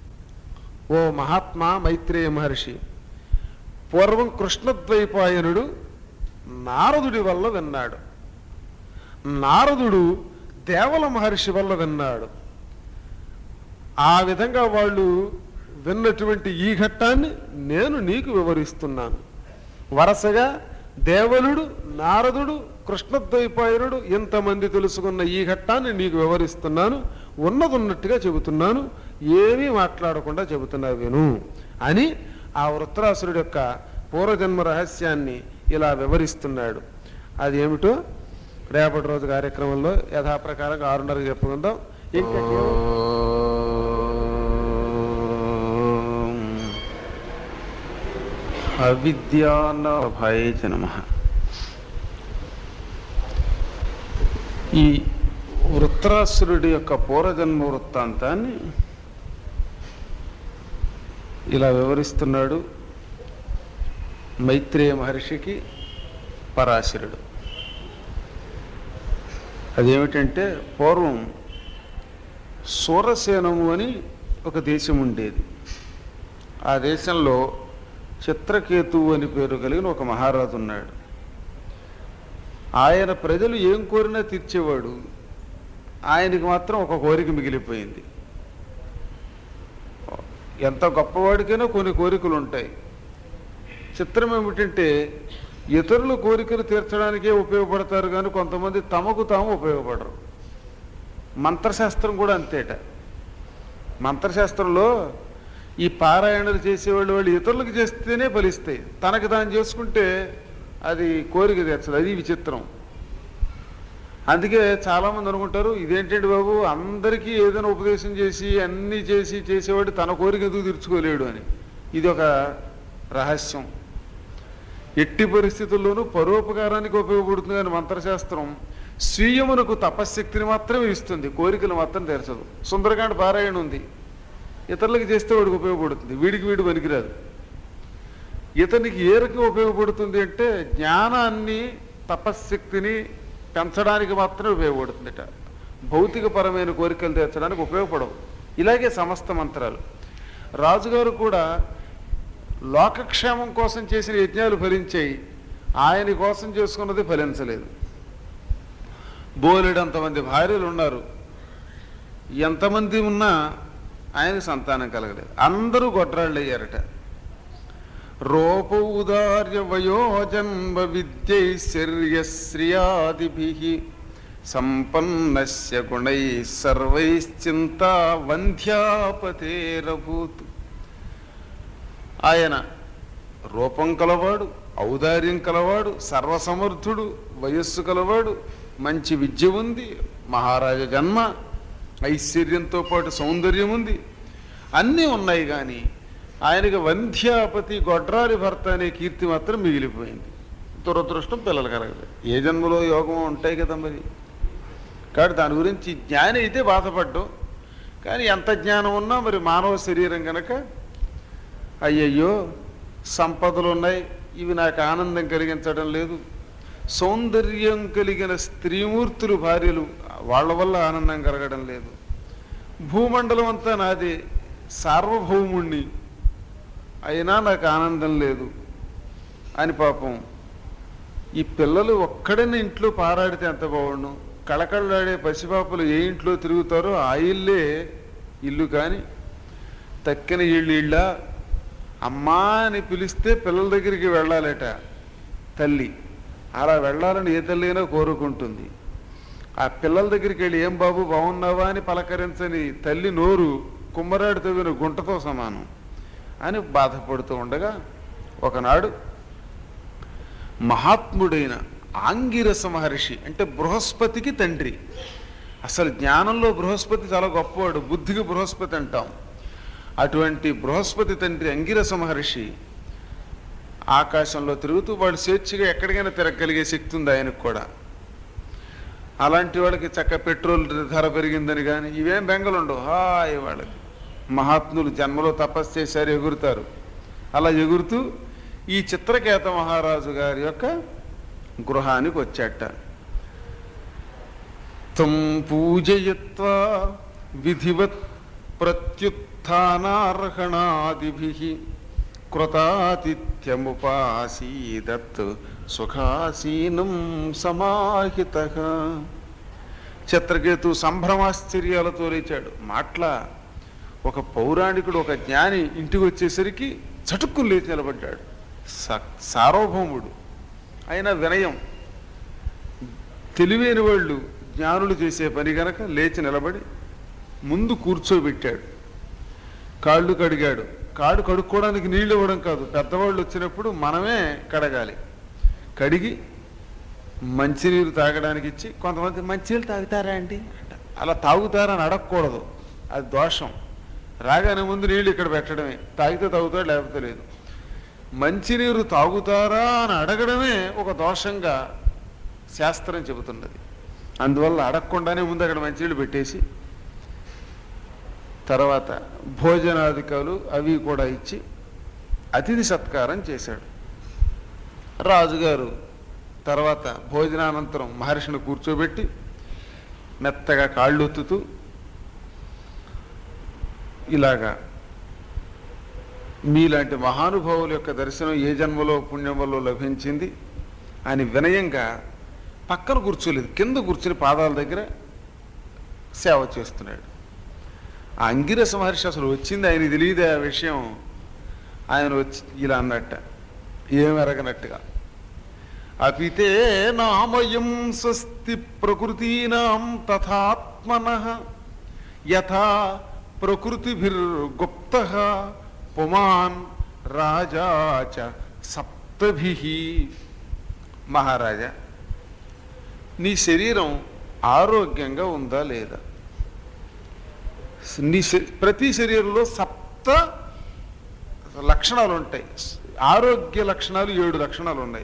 ఓ మహాత్మా మైత్రేయ మహర్షి పూర్వం కృష్ణద్వైపాయనుడు నారదుడి వల్ల విన్నాడు నారదుడు దేవల మహర్షి వల్ల విన్నాడు ఆ విధంగా వాళ్ళు విన్నటువంటి ఈ ఘట్టాన్ని నేను నీకు వివరిస్తున్నాను వరుసగా దేవలుడు నారదుడు కృష్ణద్వైపాయనుడు ఇంతమంది తెలుసుకున్న ఈ ఘట్టాన్ని నీకు వివరిస్తున్నాను ఉన్నదున్నట్టుగా చెబుతున్నాను ఏమీ మాట్లాడకుండా చెబుతున్నా విను అని ఆ వృత్రాసురుడి యొక్క పూర్వజన్మ రహస్యాన్ని ఇలా వివరిస్తున్నాడు అది ఏమిటో రేపటి రోజు కార్యక్రమంలో యథాప్రకారంగా ఆరున్నరకు చెప్పుకుందాం ఇంకా కేవలం అవిద్యానాభాయ నమ ఈ వృత్రాసురుడి యొక్క పూర్వజన్మ వృత్తాంతాన్ని ఇలా వివరిస్తున్నాడు మైత్రేయ మహర్షికి పరాశరుడు అదేమిటంటే పూర్వం సూరసేనము అని ఒక దేశం ఉండేది ఆ దేశంలో చిత్రకేతువు అని పేరు కలిగిన ఒక మహారాజు ఉన్నాడు ఆయన ప్రజలు ఏం కోరినా తీర్చేవాడు ఆయనకి మాత్రం ఒక కోరిక మిగిలిపోయింది ఎంత గొప్పవాడికైనా కొన్ని కోరికలు ఉంటాయి చిత్రం ఏమిటంటే ఇతరుల కోరికలు తీర్చడానికే ఉపయోగపడతారు కానీ కొంతమంది తమకు తాము ఉపయోగపడరు మంత్రశాస్త్రం కూడా అంతేట మంత్రశాస్త్రంలో ఈ పారాయణలు చేసేవాళ్ళు వాళ్ళు ఇతరులకు చేస్తేనే ఫలిస్తాయి తనకు తాను చేసుకుంటే అది కోరిక తీర్చదు అది విచిత్రం అందుకే చాలామంది అనుకుంటారు ఇదేంటండి బాబు అందరికీ ఏదైనా ఉపదేశం చేసి అన్నీ చేసి చేసేవాడు తన కోరిక ఎందుకు తీర్చుకోలేడు అని ఇది ఒక రహస్యం ఎట్టి పరిస్థితుల్లోనూ పరోపకారానికి ఉపయోగపడుతుంది కానీ మంత్రశాస్త్రం స్వీయమునకు తపశ్శక్తిని మాత్రమే ఇస్తుంది కోరికలు మాత్రం తీర్చదు సుందరకాండ పారాయణ ఉంది ఇతరులకు చేస్తే వాడికి ఉపయోగపడుతుంది వీడికి వీడు పనికిరాదు ఇతనికి ఏ రకంగా ఉపయోగపడుతుంది అంటే జ్ఞానాన్ని తపశ్శక్తిని పెంచడానికి మాత్రమే ఉపయోగపడుతుందట భౌతికపరమైన కోరికలు తీర్చడానికి ఉపయోగపడవు ఇలాగే సమస్త మంత్రాలు రాజుగారు కూడా లోకక్షేమం కోసం చేసిన యజ్ఞాలు ఫలించాయి ఆయన కోసం చేసుకున్నది ఫలించలేదు బోలెడంతమంది భార్యలు ఉన్నారు ఎంతమంది ఉన్నా ఆయనకు సంతానం కలగలేదు అందరూ గొడ్రాళ్ళు అయ్యారట రూపౌదార్య వయోజన్మ విద్యైశ్వర్యశ్రియాదిభి సంపన్నస్య గుణై సర్వైశ్చింతా వంధ్యాపతేరభూత్ ఆయన రూపం కలవాడు ఔదార్యం కలవాడు సర్వసమర్థుడు వయస్సు కలవాడు మంచి విద్య ఉంది మహారాజ జన్మ ఐశ్వర్యంతో పాటు సౌందర్యం ఉంది అన్నీ ఉన్నాయి కానీ ఆయనకి వంధ్యాపతి గొడ్రాలి భర్త అనే కీర్తి మాత్రం మిగిలిపోయింది దురదృష్టం పిల్లలు కలగలేదు ఏ జన్మలో యోగం ఉంటాయి కదా మరి కాబట్టి దాని గురించి జ్ఞాని అయితే బాధపడ్డం కానీ ఎంత జ్ఞానం ఉన్నా మరి మానవ శరీరం కనుక అయ్యయ్యో సంపదలు ఉన్నాయి ఇవి నాకు ఆనందం కలిగించడం లేదు సౌందర్యం కలిగిన స్త్రీమూర్తులు భార్యలు వాళ్ళ వల్ల ఆనందం కలగడం లేదు భూమండలం అంతా నాది సార్వభౌముణ్ణి అయినా నాకు ఆనందం లేదు అని పాపం ఈ పిల్లలు ఒక్కడనే ఇంట్లో పారాడితే ఎంత బాగుండు కళకళలాడే పసిపాపలు ఏ ఇంట్లో తిరుగుతారో ఆ ఇల్లే ఇల్లు కానీ తక్కిన ఇళ్ళు ఇళ్ళ అమ్మా అని పిలిస్తే పిల్లల దగ్గరికి వెళ్ళాలట తల్లి అలా వెళ్ళాలని ఏ తల్లి అయినా కోరుకుంటుంది ఆ పిల్లల దగ్గరికి వెళ్ళి ఏం బాబు బాగున్నావా అని పలకరించని తల్లి నోరు కుమ్మరాడు తవ్విన గుంటతో సమానం అని బాధపడుతూ ఉండగా ఒకనాడు మహాత్ముడైన ఆంగిరస మహర్షి అంటే బృహస్పతికి తండ్రి అసలు జ్ఞానంలో బృహస్పతి చాలా గొప్పవాడు బుద్ధికి బృహస్పతి అంటాం అటువంటి బృహస్పతి తండ్రి అంగిరస మహర్షి ఆకాశంలో తిరుగుతూ వాడు స్వేచ్ఛగా ఎక్కడికైనా తిరగలిగే శక్తి ఉంది ఆయనకు కూడా అలాంటి వాళ్ళకి చక్క పెట్రోల్ ధర పెరిగిందని కానీ ఇవేం బెంగలుండవు హాయ్ వాళ్ళకి మహాత్ములు జన్మలో తపస్సు చేశారు ఎగురుతారు అలా ఎగురుతూ ఈ చిత్రకేత మహారాజు గారి యొక్క గృహానికి వచ్చాట తం పూజయత్వా విధివత్ ప్రత్యుత్నార్హణాదిభి కృతాతిథ్యముపాసీదత్ సుఖాసీనం సమాహిత చిత్రకేతు సంభ్రమాశ్చర్యాలతో లేచాడు మాట్ల ఒక పౌరాణికుడు ఒక జ్ఞాని ఇంటికి వచ్చేసరికి చటుక్కులు లేచి నిలబడ్డాడు స- సార్వభౌముడు అయిన వినయం తెలివైన వాళ్ళు జ్ఞానులు చేసే పని గనక లేచి నిలబడి ముందు కూర్చోబెట్టాడు కాళ్ళు కడిగాడు కాడు కడుక్కోవడానికి నీళ్ళు ఇవ్వడం కాదు పెద్దవాళ్ళు వచ్చినప్పుడు మనమే కడగాలి కడిగి మంచినీరు తాగడానికి ఇచ్చి కొంతమంది మంచినీళ్ళు తాగుతారా అండి అంట. అలా తాగుతారా అని అడగకూడదు అది దోషం రాగానే ముందు నీళ్ళు ఇక్కడ పెట్టడమే తాగితే తాగుతాడు లేకపోతే లేదు మంచినీరు తాగుతారా అని అడగడమే ఒక దోషంగా శాస్త్రం చెబుతున్నది అందువల్ల అడగకుండానే ముందు అక్కడ మంచినీళ్ళు పెట్టేసి తర్వాత భోజనాధికాలు అవి కూడా ఇచ్చి అతిథి సత్కారం చేశాడు రాజుగారు తర్వాత భోజనానంతరం మహర్షిని కూర్చోబెట్టి మెత్తగా కాళ్ళు ఒత్తుతూ ఇలాగా మీలాంటి మహానుభావుల యొక్క దర్శనం ఏ జన్మలో పుణ్యం వల్ల లభించింది అని వినయంగా పక్కన కూర్చోలేదు కింద కూర్చుని పాదాల దగ్గర సేవ చేస్తున్నాడు ఆ అంగిరస మహర్షి అసలు వచ్చింది ఆయన తెలియదు ఆ విషయం ఆయన వచ్చి ఇలా అన్నట్ట ఏం ఎరగనట్టుగా అపితే నామయం స్వస్తి ప్రకృతీనాం తథాత్మన యథా ప్రకృతిభిర్గుప్త పుమాన్ రాజా చ సప్తభి మహారాజా నీ శరీరం ఆరోగ్యంగా ఉందా లేదా నీ శ- ప్రతి శరీరంలో సప్త లక్షణాలు ఉంటాయి ఆరోగ్య లక్షణాలు ఏడు లక్షణాలు ఉన్నాయి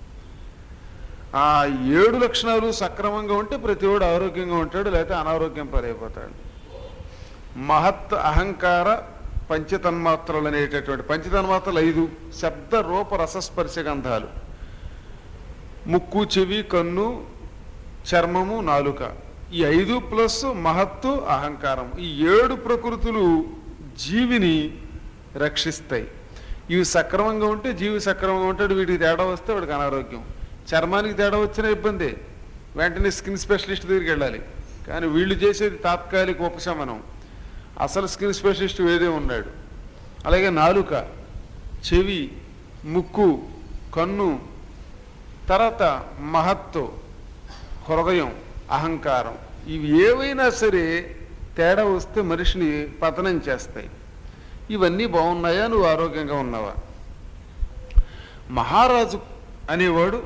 ఆ ఏడు లక్షణాలు సక్రమంగా ఉంటే ప్రతివాడు ఆరోగ్యంగా ఉంటాడు లేకపోతే అనారోగ్యం పాలైపోతాడు మహత్ అహంకార పంచతన్మాత్రలు అనేటటువంటి పంచతన్మాత్రలు ఐదు శబ్ద రూప రసస్పర్శ గంధాలు ముక్కు చెవి కన్ను చర్మము నాలుక ఈ ఐదు ప్లస్ మహత్తు అహంకారం ఈ ఏడు ప్రకృతులు జీవిని రక్షిస్తాయి ఇవి సక్రమంగా ఉంటే జీవి సక్రమంగా ఉంటాడు వీడికి తేడా వస్తే వాడికి అనారోగ్యం చర్మానికి తేడా వచ్చిన ఇబ్బంది వెంటనే స్కిన్ స్పెషలిస్ట్ దగ్గరికి వెళ్ళాలి కానీ వీళ్ళు చేసేది తాత్కాలిక ఉపశమనం అసలు స్కిన్ స్పెషలిస్ట్ వేరే ఉన్నాడు అలాగే నాలుక చెవి ముక్కు కన్ను తర్వాత మహత్తు హృదయం అహంకారం ఇవి ఏవైనా సరే తేడా వస్తే మనిషిని పతనం చేస్తాయి ఇవన్నీ బాగున్నాయా నువ్వు ఆరోగ్యంగా ఉన్నావా మహారాజు అనేవాడు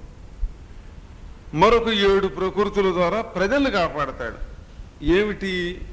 మరొక ఏడు ప్రకృతుల ద్వారా ప్రజల్ని కాపాడతాడు ఏమిటి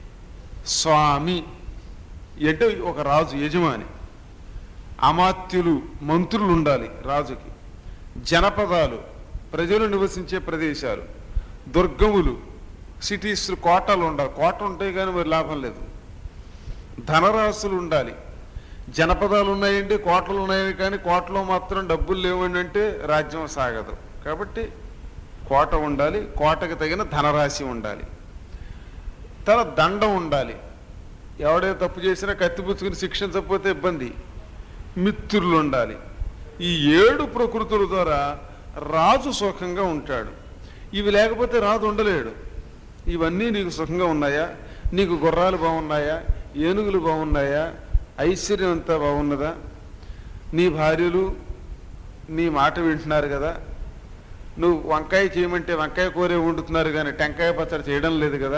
స్వామి అంటే ఒక రాజు యజమాని అమాత్యులు మంత్రులు ఉండాలి రాజుకి జనపదాలు ప్రజలు నివసించే ప్రదేశాలు దుర్గములు సిటీస్ కోటలు ఉండాలి కోట ఉంటాయి కానీ మరి లాభం లేదు ధనరాశులు ఉండాలి జనపదాలు ఉన్నాయంటే కోటలు ఉన్నాయి కానీ కోటలో మాత్రం డబ్బులు లేవండి అంటే రాజ్యం సాగదు కాబట్టి కోట ఉండాలి కోటకు తగిన ధనరాశి ఉండాలి తర్వాత దండం ఉండాలి ఎవడే తప్పు చేసినా కత్తిపుచ్చుకుని శిక్షించకపోతే ఇబ్బంది మిత్రులు ఉండాలి ఈ ఏడు ప్రకృతుల ద్వారా రాజు సుఖంగా ఉంటాడు ఇవి లేకపోతే రాజు ఉండలేడు ఇవన్నీ నీకు సుఖంగా ఉన్నాయా నీకు గుర్రాలు బాగున్నాయా ఏనుగులు బాగున్నాయా ఐశ్వర్యం అంతా బాగున్నదా నీ భార్యలు నీ మాట వింటున్నారు కదా నువ్వు వంకాయ చేయమంటే వంకాయ కూరే వండుతున్నారు కానీ టెంకాయ పచ్చడి చేయడం లేదు కదా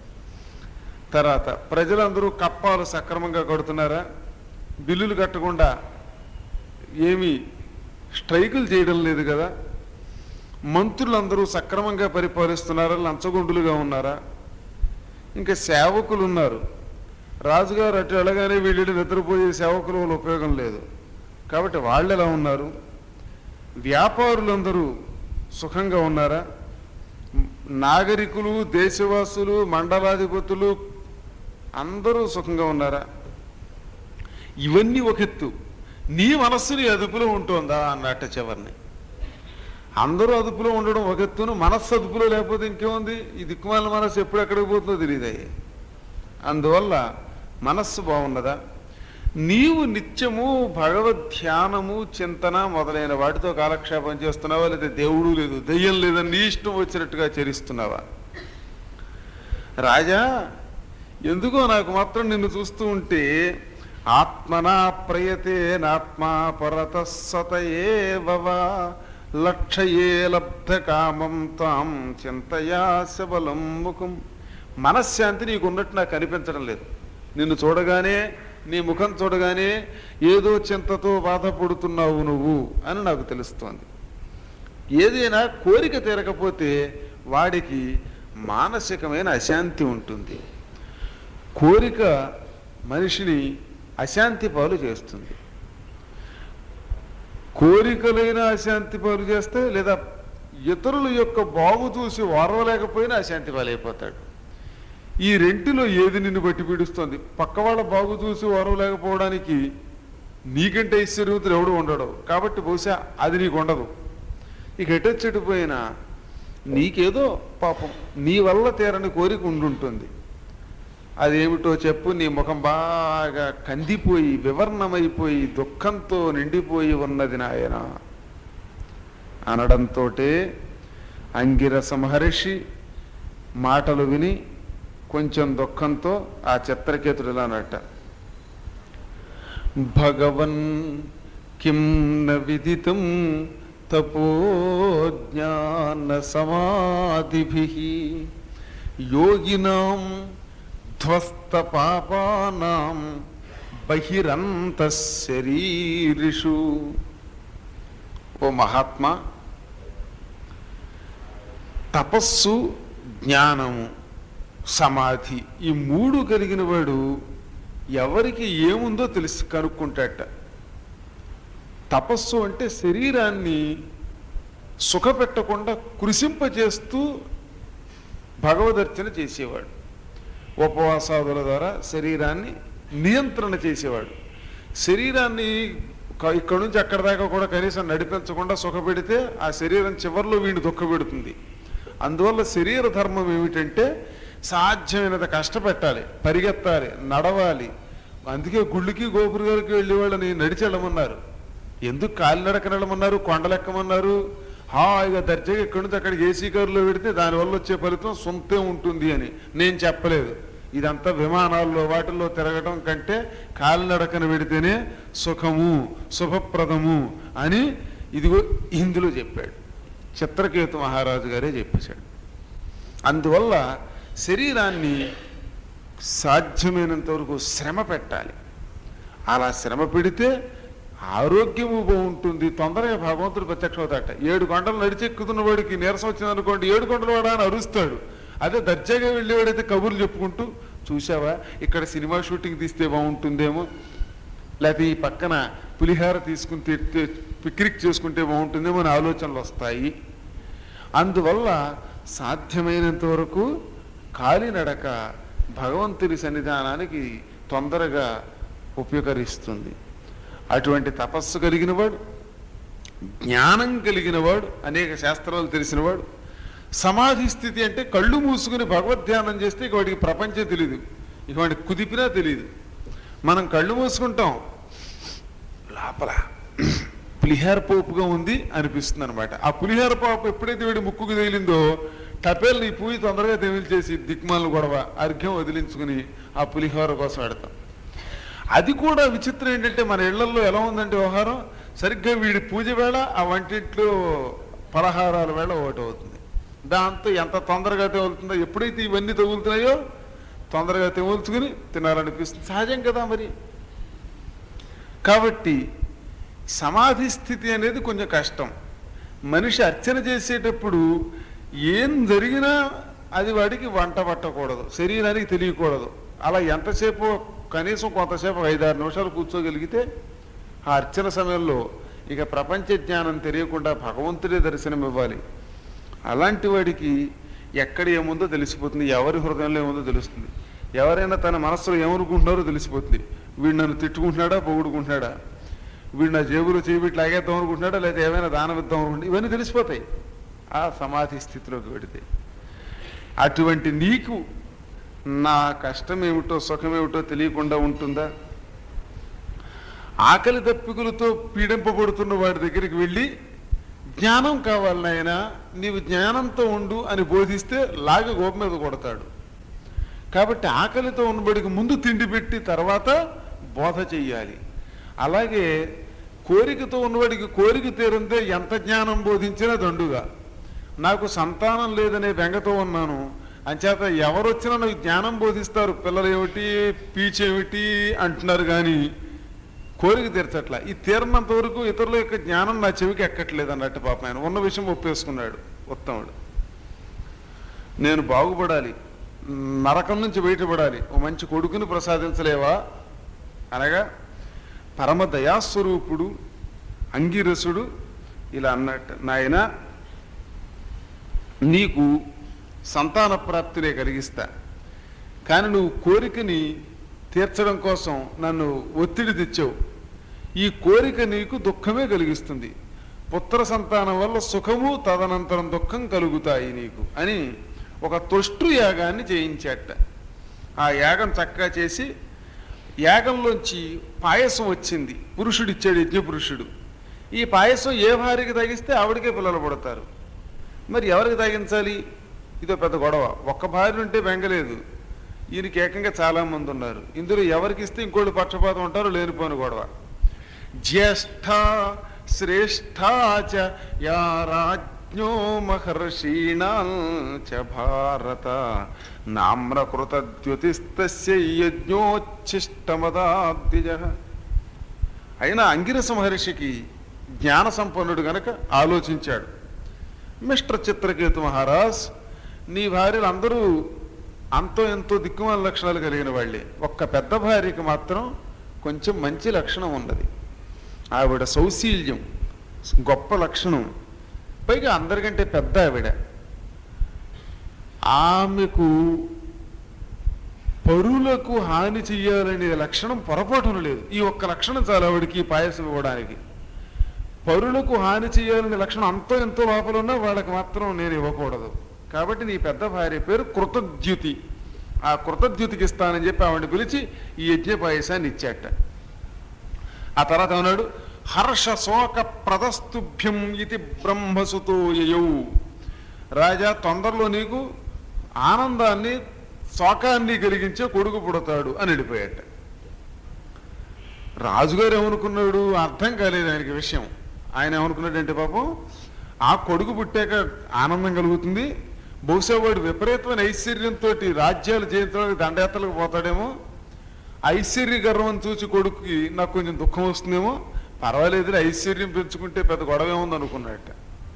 తర్వాత ప్రజలందరూ కప్పాలు సక్రమంగా కడుతున్నారా బిల్లులు కట్టకుండా ఏమీ స్ట్రైకులు చేయడం లేదు కదా మంత్రులందరూ సక్రమంగా పరిపాలిస్తున్నారా లంచగొండులుగా ఉన్నారా ఇంకా సేవకులు ఉన్నారు రాజుగారు అటు వెళ్ళగానే వీళ్ళు నిద్రపోయే సేవకుల వల్ల ఉపయోగం లేదు కాబట్టి వాళ్ళు ఎలా ఉన్నారు వ్యాపారులందరూ సుఖంగా ఉన్నారా నాగరికులు దేశవాసులు మండలాధిపతులు అందరూ సుఖంగా ఉన్నారా ఇవన్నీ ఒక ఎత్తు నీ మనస్సుని అదుపులో ఉంటుందా అన్నట్ట చివరిని అందరూ అదుపులో ఉండడం ఒక ఎత్తును మనస్సు అదుపులో లేకపోతే ఇంకేముంది ఈ దిక్కుమాల మనస్సు ఎప్పుడు ఎక్కడికి పోతుందో తెలియదు అందువల్ల మనస్సు బాగున్నదా నీవు నిత్యము భగవద్ ధ్యానము చింతన మొదలైన వాటితో కాలక్షేపం చేస్తున్నావా లేదా దేవుడు లేదు దెయ్యం లేదని నీ ఇష్టం వచ్చినట్టుగా చరిస్తున్నావా రాజా ఎందుకో నాకు మాత్రం నిన్ను చూస్తూ ఉంటే ఆత్మనా ప్రయతే నాత్మా పరత సతయే లక్షయే లబ్ధ కామం తాం చింతయా శబలం ముఖం మనశ్శాంతి నీకు ఉన్నట్టు నాకు కనిపించడం లేదు నిన్ను చూడగానే నీ ముఖం చూడగానే ఏదో చింతతో బాధపడుతున్నావు నువ్వు అని నాకు తెలుస్తోంది ఏదైనా కోరిక తీరకపోతే వాడికి మానసికమైన అశాంతి ఉంటుంది కోరిక మనిషిని అశాంతి పాలు చేస్తుంది కోరికలైన అశాంతి పాలు చేస్తే లేదా ఇతరుల యొక్క బాగు చూసి ఓర్వలేకపోయినా అశాంతి పాలైపోతాడు ఈ రెంటిలో ఏది నిన్ను బట్టి పీడిస్తోంది పక్క వాళ్ళ బాగు చూసి ఓర్వలేకపోవడానికి నీకంటే ఐశ్వర్యవంతులు ఎవడు ఉండడు కాబట్టి బహుశా అది నీకు ఉండదు ఇక ఎటొచ్చెడిపోయినా నీకేదో పాపం నీ వల్ల తీరని కోరిక ఉండుంటుంది అదేమిటో చెప్పు నీ ముఖం బాగా కందిపోయి వివర్ణమైపోయి దుఃఖంతో నిండిపోయి ఉన్నది నాయన అనడంతో అంగిరస మహర్షి మాటలు విని కొంచెం దుఃఖంతో ఆ చిత్రకేతుడు ఇలా అన్నట్ట భగవన్ కిం న విదితం తపో జ్ఞాన సమాధిభి యోగినాం ధ్వస్త పాపానాం బహిరంత శరీరిషు ఓ మహాత్మా తపస్సు జ్ఞానము సమాధి ఈ మూడు కలిగిన వాడు ఎవరికి ఏముందో తెలిసి కనుక్కుంటాట తపస్సు అంటే శరీరాన్ని సుఖపెట్టకుండా కృషింపజేస్తూ భగవదర్చన చేసేవాడు ఉపవాసాదుల ద్వారా శరీరాన్ని నియంత్రణ చేసేవాడు శరీరాన్ని క- ఇక్కడి నుంచి అక్కడి దాకా కూడా కనీసం నడిపించకుండా సుఖపెడితే ఆ శరీరం చివరిలో వీడిని దుఃఖపెడుతుంది అందువల్ల శరీర ధర్మం ఏమిటంటే సాధ్యమైనంత కష్టపెట్టాలి పరిగెత్తాలి నడవాలి అందుకే గుళ్ళకి గోపురాలకి వెళ్ళే వాళ్ళని నడిచి వెళ్ళమన్నారు ఎందుకు కాలినడక వెళ్ళమన్నారు కొండలెక్కమన్నారు హాయిగా దర్జాగా ఇక్కడి నుంచి అక్కడికి ఏసీ కారులో పెడితే దానివల్ల వచ్చే ఫలితం సొంతే ఉంటుంది అని నేను చెప్పలేదు ఇదంతా విమానాల్లో వాటిల్లో తిరగటం కంటే కాలినడకన పెడితేనే సుఖము శుభప్రదము అని ఇదిగో ఇందులో చెప్పాడు చిత్రకేతు మహారాజు గారే చెప్పేశాడు అందువల్ల శరీరాన్ని సాధ్యమైనంత వరకు శ్రమ పెట్టాలి అలా శ్రమ పెడితే ఆరోగ్యము బాగుంటుంది తొందరగా భగవంతుడు ప్రత్యక్షమవుతాట ఏడు గంటలు నడిచెక్కుతున్న వాడికి నీరసం వచ్చింది అనుకోండి ఏడు గంటలు వాడా అని అరుస్తాడు అదే దర్జాగా వెళ్ళేవాడైతే కబుర్లు చెప్పుకుంటూ చూసావా ఇక్కడ సినిమా షూటింగ్ తీస్తే బాగుంటుందేమో లేకపోతే ఈ పక్కన పులిహార తీసుకుని తి- తి- పిక్నిక్ చేసుకుంటే బాగుంటుందేమో అని ఆలోచనలు వస్తాయి అందువల్ల సాధ్యమైనంత వరకు కాలినడక భగవంతుడి సన్నిధానానికి తొందరగా ఉపయోగరిస్తుంది అటువంటి తపస్సు కలిగినవాడు జ్ఞానం కలిగినవాడు అనేక శాస్త్రాలు తెలిసినవాడు సమాధి స్థితి అంటే కళ్ళు మూసుకుని భగవద్ధ్యానం చేస్తే ఇక వాడికి ప్రపంచం తెలియదు ఇక వాడికి కుదిపినా తెలియదు మనం కళ్ళు మూసుకుంటాం లోపల పులిహార పోపుగా ఉంది అనిపిస్తుంది అనమాట ఆ పులిహార పోపు ఎప్పుడైతే వీడి ముక్కుకు తగిలిందో టపేల్ నీ పూజ తొందరగా తెమిల్చేసి దిక్మాలను గొడవ అర్ఘ్యం వదిలించుకుని ఆ పులిహోర కోసం పెడతాం అది కూడా విచిత్రం ఏంటంటే మన ఇళ్లలో ఎలా ఉందంటే వ్యవహారం సరిగ్గా వీడి పూజ వేళ ఆ వంటింట్లో పలహారాల వేళ ఒకటి అవుతుంది దాంతో ఎంత తొందరగా తెగులుతుందో ఎప్పుడైతే ఇవన్నీ తగులుతున్నాయో తొందరగా తెగుల్చుకుని తినాలనిపిస్తుంది సహజం కదా మరి కాబట్టి సమాధి స్థితి అనేది కొంచెం కష్టం మనిషి అర్చన చేసేటప్పుడు ఏం జరిగినా అది వాడికి వంట పట్టకూడదు శరీరానికి తెలియకూడదు అలా ఎంతసేపు కనీసం కొంతసేపు ఒక ఐదారు నిమిషాలు కూర్చోగలిగితే ఆ అర్చన సమయంలో ఇక ప్రపంచ జ్ఞానం తెలియకుండా భగవంతుడే దర్శనం ఇవ్వాలి అలాంటి వాడికి ఎక్కడ ఏముందో తెలిసిపోతుంది ఎవరి హృదయంలో ఏముందో తెలుస్తుంది ఎవరైనా తన మనస్సులో ఏమనుకుంటున్నారో తెలిసిపోతుంది వీడు నన్ను తిట్టుకుంటున్నాడా పొగుడుకుంటున్నాడా వీడు నా జేబులో చేపెట్టి లాగేద్దాం అనుకుంటున్నాడా లేదా ఏమైనా దానం ఇద్దాం అనుకుంటున్నా ఇవన్నీ తెలిసిపోతాయి ఆ సమాధి స్థితిలోకి పెడితే అటువంటి నీకు నా కష్టం ఏమిటో సుఖమేమిటో తెలియకుండా ఉంటుందా ఆకలి దప్పికలతో పీడింపబడుతున్న వాడి దగ్గరికి వెళ్ళి జ్ఞానం కావాలి నాయనా నీవు జ్ఞానంతో ఉండు అని బోధిస్తే లాగి గోప మీద కొడతాడు కాబట్టి ఆకలితో ఉన్నబడికి ముందు తిండి పెట్టి తర్వాత బోధ చెయ్యాలి అలాగే కోరికతో ఉన్నవాడికి కోరిక తీరందే ఎంత జ్ఞానం బోధించినా దండుగా నాకు సంతానం లేదనే బెంగతో ఉన్నాను అంచేత ఎవరు వచ్చినా నాకు జ్ఞానం బోధిస్తారు పిల్లలు ఏమిటి పీచ్ ఏమిటి అంటున్నారు కానీ కోరిక తీర్చట్లా ఈ తీరనంత వరకు ఇతరుల యొక్క జ్ఞానం నా చెవికి ఎక్కట్లేదు అన్నట్టు పాపం ఆయన ఉన్న విషయం ఒప్పేసుకున్నాడు ఉత్తముడు నేను బాగుపడాలి నరకం నుంచి బయటపడాలి ఓ మంచి కొడుకుని ప్రసాదించలేవా అనగా పరమ దయాస్వరూపుడు అంగిరసుడు ఇలా అన్నట్టు నాయన నీకు సంతాన ప్రాప్తినే కలిగిస్తా కానీ నువ్వు కోరికని తీర్చడం కోసం నన్ను ఒత్తిడి తెచ్చావు ఈ కోరిక నీకు దుఃఖమే కలిగిస్తుంది పుత్ర సంతానం వల్ల సుఖము తదనంతరం దుఃఖం కలుగుతాయి నీకు అని ఒక తొష్టు యాగాన్ని చేయించాట ఆ యాగం చక్కగా చేసి యాగంలోంచి పాయసం వచ్చింది పురుషుడిచ్చాడు యజ్ఞ పురుషుడు ఈ పాయసం ఏ భార్యకి తగిస్తే ఆవిడకే పిల్లలు పుడతారు మరి ఎవరికి తాగించాలి ఇదో పెద్ద గొడవ ఒక్క భార్య ఉంటే బెంగలేదు ఈయనకి ఏకంగా చాలా మంది ఉన్నారు ఇందులో ఎవరికి ఇస్తే ఇంకోటి పక్షపాతం ఉంటారు లేనిపోని గొడవ జ్యేష్ఠ శ్రేష్ఠా చ యా రాజ్ఞో మహర్షీణాం చ భారత నామ్రకృతద్యుతిస్తస్య యజ్ఞోచ్ఛిష్టమదాద్విజ అయినా అంగిరస మహర్షికి జ్ఞాన సంపన్నుడు గనక ఆలోచించాడు మిస్టర్ చిత్రకేతు మహారాజ్ నీ భార్యలు అందరూ అంతో ఎంతో దిక్కుమాల లక్షణాలు కలిగిన వాళ్ళే ఒక్క పెద్ద భార్యకి మాత్రం కొంచెం మంచి లక్షణం ఉన్నది ఆవిడ సౌశీల్యం గొప్ప లక్షణం పైగా అందరికంటే పెద్ద ఆవిడ ఆమెకు పరులకు హాని చెయ్యాలనే లక్షణం పొరపాటున లేదు ఈ ఒక్క లక్షణం చాలు ఆవిడకి ఈ పాయసం ఇవ్వడానికి పరులకు హాని చేయాలనే లక్షణం అంతో ఎంతో లోపల ఉన్నా వాళ్ళకి మాత్రం నేను ఇవ్వకూడదు కాబట్టి నీ పెద్ద భార్య పేరు కృతద్యుతి ఆ కృతద్యుతికి ఇస్తానని చెప్పి ఆవిడని పిలిచి ఈ యజ్ఞ పాయసాన్ని ఇచ్చాట ఆ తర్వాత అన్నాడు హర్ష శోక ప్రదస్తుభ్యం ఇది బ్రహ్మసుతో యయౌ రాజా తొందరలో నీకు ఆనందాన్ని శోకాన్ని కలిగించే కొడుకు పుడతాడు అని వెళ్ళిపోయాట రాజుగారు ఏమనుకున్నాడు అర్థం కాలేదు ఆయనకి విషయం ఆయన ఏమనుకున్నాడంటే పాపం ఆ కొడుకు పుట్టాక ఆనందం కలుగుతుంది బహుశా వాడు విపరీతమైన ఐశ్వర్యంతో రాజ్యాలు జయించడానికి దండయాత్రలకు పోతాడేమో ఐశ్వర్య గర్వం చూసి కొడుకుకి నాకు కొంచెం దుఃఖం వస్తుందేమో పర్వాలేదు ఐశ్వర్యం పెంచుకుంటే పెద్ద గొడవ ఏముంది అనుకున్నాడట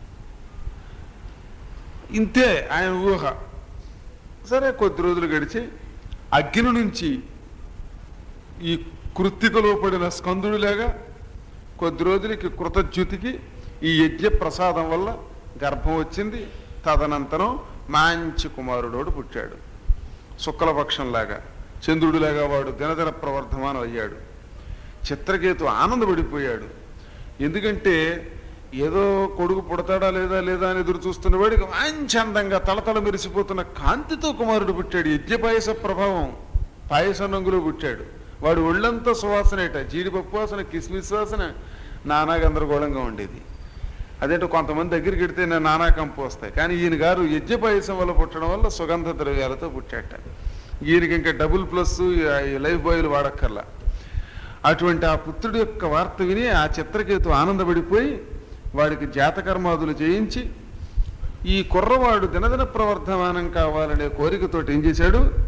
ఇంతే ఆయన ఊహ సరే కొద్ది రోజులు గడిచి అగ్ని నుంచి ఈ కృత్తికలో పడిన స్కందుడిలాగా కొద్ది రోజులకి కృతజ్యుతికి ఈ యజ్ఞ ప్రసాదం వల్ల గర్భం వచ్చింది తదనంతరం మంచి కుమారుడోడు పుట్టాడు శుక్లపక్షంలాగా చంద్రుడిలాగా వాడు దినదిన ప్రవర్ధమానం అయ్యాడు చిత్రకేతు ఆనందపడిపోయాడు ఎందుకంటే ఏదో కొడుకు పుడతాడా లేదా లేదా అని ఎదురు చూస్తున్న వాడికి మంచి అందంగా తలతల మెరిసిపోతున్న కాంతితో కుమారుడు పుట్టాడు యజ్ఞ పాయస ప్రభావం పాయసం రంగులో పుట్టాడు వాడు ఒళ్ళంతా సువాసనేట జీడిపప్పు వాసన కిస్మిస్ వాసన నానా గందరగోళంగా ఉండేది అదేంటో కొంతమంది దగ్గరికి వెడితే నేను నానా కంపు వస్తాయి కానీ ఈయన గారు యజ్ఞ పాయసం వల్ల పుట్టడం వల్ల సుగంధ ద్రవ్యాలతో పుట్టాట ఈయనకి ఇంకా డబుల్ ప్లస్ ఈ లైఫ్ బాయ్లు వాడక్కర్లా అటువంటి ఆ పుత్రుడి యొక్క వార్త విని ఆ చిత్రకేతు ఆనందపడిపోయి వాడికి జాతకర్మాదులు చేయించి ఈ కుర్రవాడు దినదిన ప్రవర్ధమానం కావాలనే కోరికతోటి ఏం చేశాడు